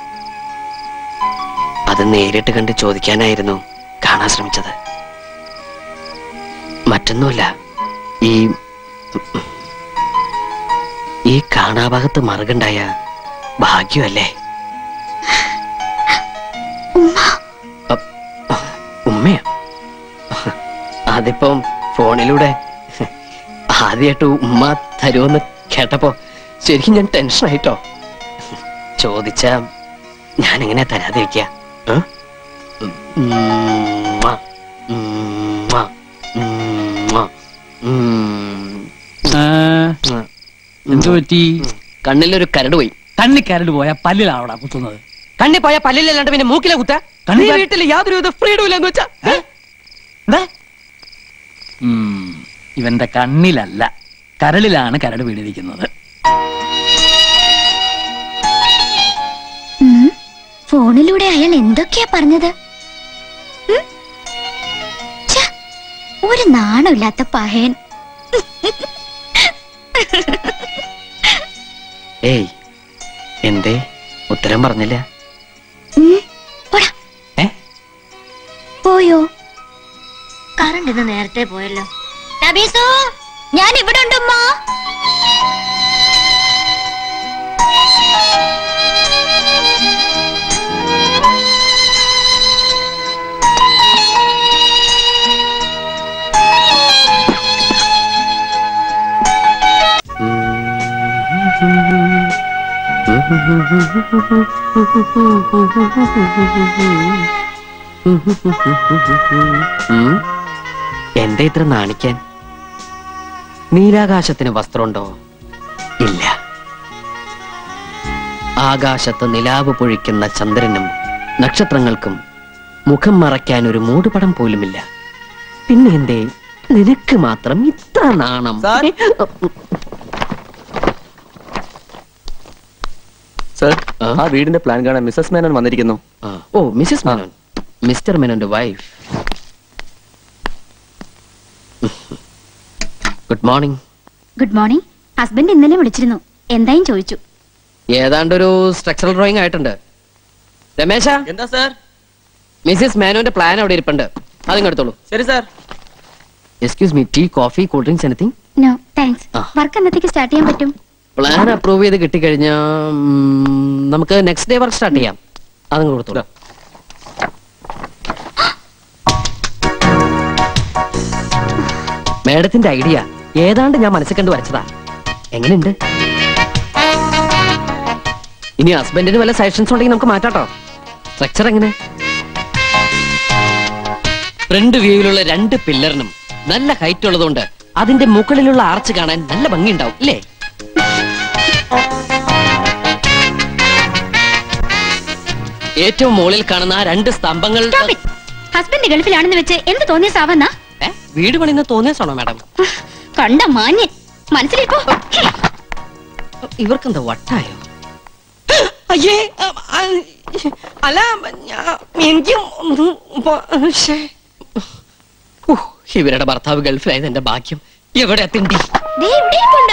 അത് നേരിട്ട് കണ്ട് ചോദിക്കാനായിരുന്നു കാണാൻ ശ്രമിച്ചത് മറ്റൊന്നുമല്ല ഈ ഈ കാണാഭാഗത്ത് മറുകുണ്ടായ ഭാഗ്യമല്ലേ ഉമ്മയോ അതിപ്പം ഫോണിലൂടെ ആദ്യമായിട്ട് ഉമ്മ തരുമെന്ന് കേട്ടപ്പോ ശരിക്കും ഞാൻ ടെൻഷൻ ആയിട്ടോ ചോദിച്ച ഞാൻ എങ്ങനെ തരാതിരിക്കുക ഏ? ഉമ്മ, ഉമ്മ, ഉമ്മ, ഉം. എന്തു പറ്റി കണ്ണിലൊരു കരട് പോയി കണ്ണി കരട് പോയ പല്ലിലാണോടാ കുത്തുന്നത് കണ്ണി പോയ പല്ലിലല്ലാണ്ട് പിന്നെ മൂക്കിലെ കുത്ത കണ്ണി നീ പ- വീട്ടിൽ യാതൊരു വിധ ഫ്രീഡം ഇല്ലെന്ന് വെച്ചാ ഉം, ഇവന്റെ കണ്ണിലല്ല കരളിലാണ് കരട് വീണിരിക്കുന്നത് ഉം, ഫോണിലൂടെ അയാൾ എന്തൊക്കെയാ പറഞ്ഞത് ഉം? ഛ, ഒരു നാണമില്ലാത്ത പഹയൻ ഏയ് എന്തേ ഉത്തരം പറഞ്ഞില്ല ഉം, പോടാ. ഏ? പോയോ കറണ്ട് ഇന്ന് നേരത്തെ പോയല്ലോ നബീസു ഞാൻ ഇവിടെ ഉണ്ടമ്മ ഉം. എന്താ ഇത്ര നാണിക്കാൻ നീലാകാശത്തിന് വസ്ത്രമുണ്ടോ ഇല്ല ആകാശത്ത് നിലാവ് പൊഴിക്കുന്ന ചന്ദ്രനും നക്ഷത്രങ്ങൾക്കും മുഖം മറയ്ക്കാൻ ഒരു മൂടുപടം പോലുമില്ല പിന്നെ എന്തേ നിനക്ക് മാത്രം ഇത്ര നാണം സർ ആ വീടിന്റെ പ്ലാൻ കാണാൻ മിസ്സസ് മേനോൻ വന്നിരിക്കുന്നു ഓ മിസസ് മേനോൻ മിസ്റ്റർ മേനോന്റെ wife good morning good morning husband ഇന്നലെ വിളിച്ചിരുന്നു എന്തായും ചോദിച്ചു ഏതാണ്ടൊരു സ്ട്രക്ചറൽ ഡ്രോയിങ് ആയിട്ടുണ്ട് രമേശ എന്താ സർ മിസ്സിസ് മേനോന്റെ പ്ലാൻ അവിടെ ഇരിപ്പുണ്ട് അതും എടുത്തോളൂ ശരി sir excuse me tea coffee cool drinks anything no thanks work എന്നത്തേക്ക് സ്റ്റാർട്ട് ചെയ്യാൻ പറ്റും പ്ലാൻ അപ്രൂവ് ചെയ്ത് കിട്ടിക്കഴിഞ്ഞാൽ നമുക്ക് നെക്സ്റ്റ് ഡേ വർക്ക് സ്റ്റാർട്ട് ചെയ്യാം അതും കൊടുത്തോളൂ മേഡത്തിന്റെ ഐഡിയ ഏതാണ്ട് ഞാൻ മനസ്സിൽ കണ്ട് വരച്ചതാ എങ്ങനെയുണ്ട് ഇനി ഹസ്ബൻഡിന് വല്ല സജഷൻസ് ഉണ്ടെങ്കിൽ നമുക്ക് മാറ്റാട്ടോ സ്ട്രക്ചർ എങ്ങനെ ഫ്രണ്ട് വ്യൂവിലുള്ള രണ്ട് പില്ലറിനും നല്ല ഹൈറ്റ് ഉള്ളതുകൊണ്ട് അതിന്റെ മുകളിലുള്ള ആർച്ച് കാണാൻ നല്ല ഭംഗിയുണ്ടാവും ഇല്ലേ ഏറ്റവും മുകളിൽ കാണുന്ന ആ രണ്ട് സ്തംഭങ്ങൾ ഹസ്ബൻഡ് ഗൾഫിലാണെന്ന് വെച്ച് എന്ത് തോന്നിയ സാവന്ന ഏ, വീട് പണിന്ന് തോന്നിയാണോ മാഡം കണ്ട മാന്യൻ മനസ്സിലിപ്പോ ഇവർക്കെന്താ വട്ടായോ അയ്യേ ആ, ആ, അല്ല ഞാ- എനിക്ക് ഒന്ന് പോ- ശ്ശേ. ഹൂ, ഇവരുടെ ഭർത്താവ് ഗൾഫിലായത് എന്റെ ഭാഗ്യം എവിടെ തിണ്ടി ദേ ഇവിടെ ഇരിപ്പുണ്ട്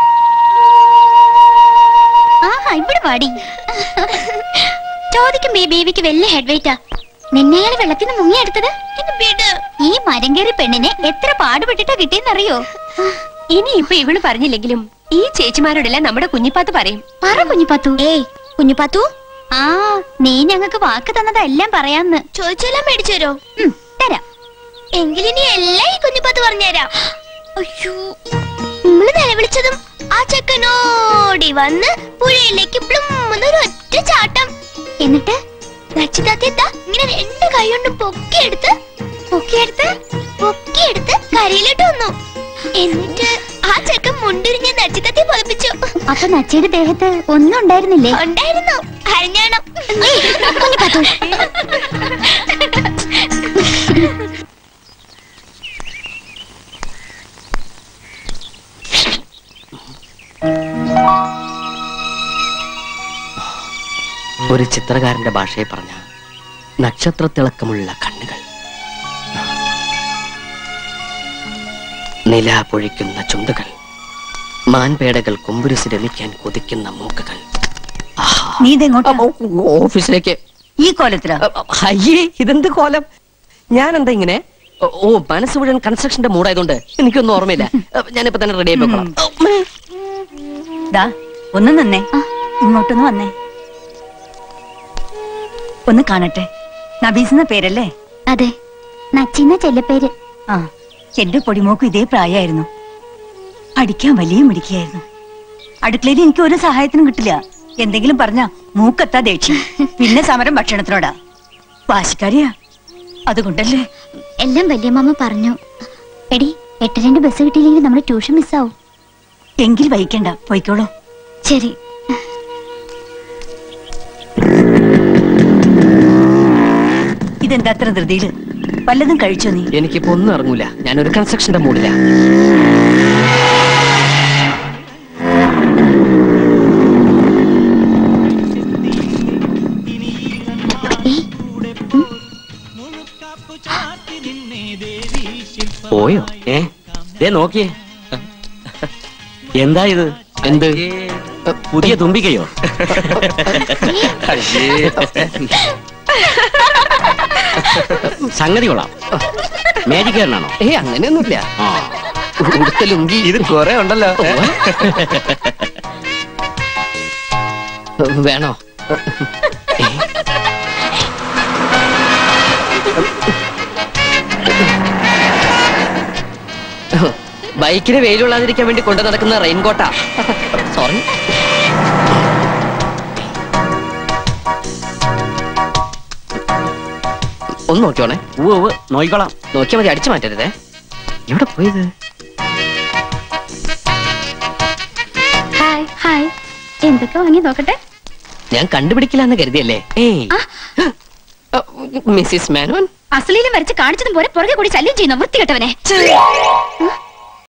ആഹാ ഇവിടെ പാടി ചോദിക്കും ബേ ബേബിക്ക് വലിയ ഹെഡ് വെയിറ്റാ നിന്നെയാൾ വെള്ളത്തിൽ നിന്ന് മുങ്ങിയെടുത്തത് ഈ മരം കയറി പെണ്ണിനെ എത്ര പാടുപെട്ടിട്ടാ കിട്ടിയെന്നറിയോ ഇനി ഇപ്പൊ ഇവള് പറഞ്ഞില്ലെങ്കിലും ഈ ചേച്ചിമാരോടെല്ലാം നമ്മുടെ കുഞ്ഞിപ്പാത്ത് പറയും പറ കുഞ്ഞിപ്പാത്തു ഏയ് കുഞ്ഞിപ്പാത്തു ആ നീ ഞങ്ങൾക്ക് വാക്ക് തന്നതെല്ലാം പറയാന്ന് ചോദിച്ചെല്ലാം മേടിച്ചു തരോ തരാം എങ്കിലിനി എല്ലാം ഈ കുഞ്ഞിപ്പാത്ത് പറഞ്ഞുതരാം അയ്യോ നമ്മള് നിലവിളിച്ചതും ആ ചെക്കനോടി വന്ന് പുഴയിലേക്ക് പ്ലുമ്മെന്ന് ഒരു ഒറ്റ ചാട്ടം എന്നിട്ട് രക്ഷിതാത്യത്ത ഇങ്ങനെ രണ്ട് കൈ കൊണ്ടും പൊക്കിയെടുത്ത് പൊക്കിയെടുത്ത് പൊക്കിയെടുത്ത് കരയിലോട്ട് വന്നു എന്നിട്ട് ആ ചെക്കൻ മുണ്ടിരിഞ്ഞ നച്ചിത്തത്തെ പതിപ്പിച്ചു അപ്പൊ നച്ചിയുടെ ദേഹത്ത് ഒന്നും ഉണ്ടായിരുന്നില്ലേ ഉണ്ടായിരുന്നു അരഞ്ഞാണം ഒരു ചിത്രകാരന്റെ ഭാഷയെ പറഞ്ഞ നക്ഷത്രത്തിളക്കമുള്ള കണ്ണുകൾ നില പൊഴിക്കുന്ന ചുണ്ടുകൾ മാൻപേടകൾ കൊമ്പുരുസ് രമിക്കാൻ കൊതിക്കുന്ന മൂക്കുകൾ നീ ഇതെങ്ങോട്ടാ ഓഫീസിലേക്ക് ഈ കോലത്തിലാ അയ്യേ ഇതെന്ത് കോലം ഞാൻ എന്താ ഇങ്ങനെ ഓ, ഓ മനസ്സ് മുഴുവൻ കൺസ്ട്രക്ഷന്റെ മൂടായതുകൊണ്ട് എനിക്കൊന്നും ഓർമ്മയില്ല ഞാനിപ്പോ തന്നെ റെഡി ആയി വെക്കണം ദാ ഒന്ന് നിന്നേ ഇങ്ങോട്ടൊന്ന് വന്നേ ഒന്ന് കാണട്ടെ നബീസ് എന്ന പേരല്ലേ അതെ നച്ചിന്ന ചെല്ലപ്പേര് ആ എന്റെ പൊടിമോക്കും ഇതേ പ്രായമായിരുന്നു അടിക്കാൻ വലിയ മിടിക്കായിരുന്നു അടുക്കളയിൽ എനിക്ക് ഒരു സഹായത്തിനും കിട്ടില്ല എന്തെങ്കിലും പറഞ്ഞ മൂക്കത്താ ദേഷ്യം പിന്നെ സമരം ഭക്ഷണത്തിനോടാ വാശിക്കാരിയാ അതുകൊണ്ടല്ലേ എല്ലാം വല്യമ്മ പറഞ്ഞു എടി എട്ട് രണ്ട് ബസ് കിട്ടിയില്ലെങ്കിൽ നമ്മുടെ ട്യൂഷൻ മിസ്സാവും എങ്കിൽ വൈകണ്ട പോയിക്കോളൂ ശരി ഇതെന്താ അത്ര ധൃതിയില് വല്ലതും കഴിച്ചോ നീ എനിക്കിപ്പോ ഒന്നും ഇറങ്ങൂല ഞാനൊരു കൺസ്ട്രക്ഷന്റെ മൂടില്ല പോയോ ഏ ദേ നോക്കിയേ എന്താ ഇത് എന്ത് പുതിയ തുമ്പിക്കയോ സംഗതി കൊള്ളാം മാജിക് കാരനാണോ ഏ അങ്ങനെയൊന്നുമില്ല ആ ഉടുത്ത ലുങ്കി ഇത് കുറെ ഉണ്ടല്ലോ വേണോ ബൈക്കിന് വെയിലുള്ളാതിരിക്കാൻ വേണ്ടി കൊണ്ടു നടക്കുന്ന റെയിൻകോട്ടാ സോറി ഒന്ന് നോക്കിയോണേ ഉവ്വ് ഉവ്വ് നോക്കിക്കോളാം നോക്കിയാൽ മതി അടിച്ചു മാറ്റരുതേ എവിടെ പോയത് ഹായ് ഹായ് എന്തൊക്കെ വാങ്ങി നോക്കട്ടെ ഞാൻ കണ്ടുപിടിക്കില്ലെന്ന് കരുതിയല്ലേ ഏയ് മിസ്സിസ് മേനോൻ അസലീലും വരച്ച് കാണിച്ചതും പോലെ പുറകെ കൂടി ശല്യം ചെയ്യുന്ന വൃത്തികെട്ടവനെ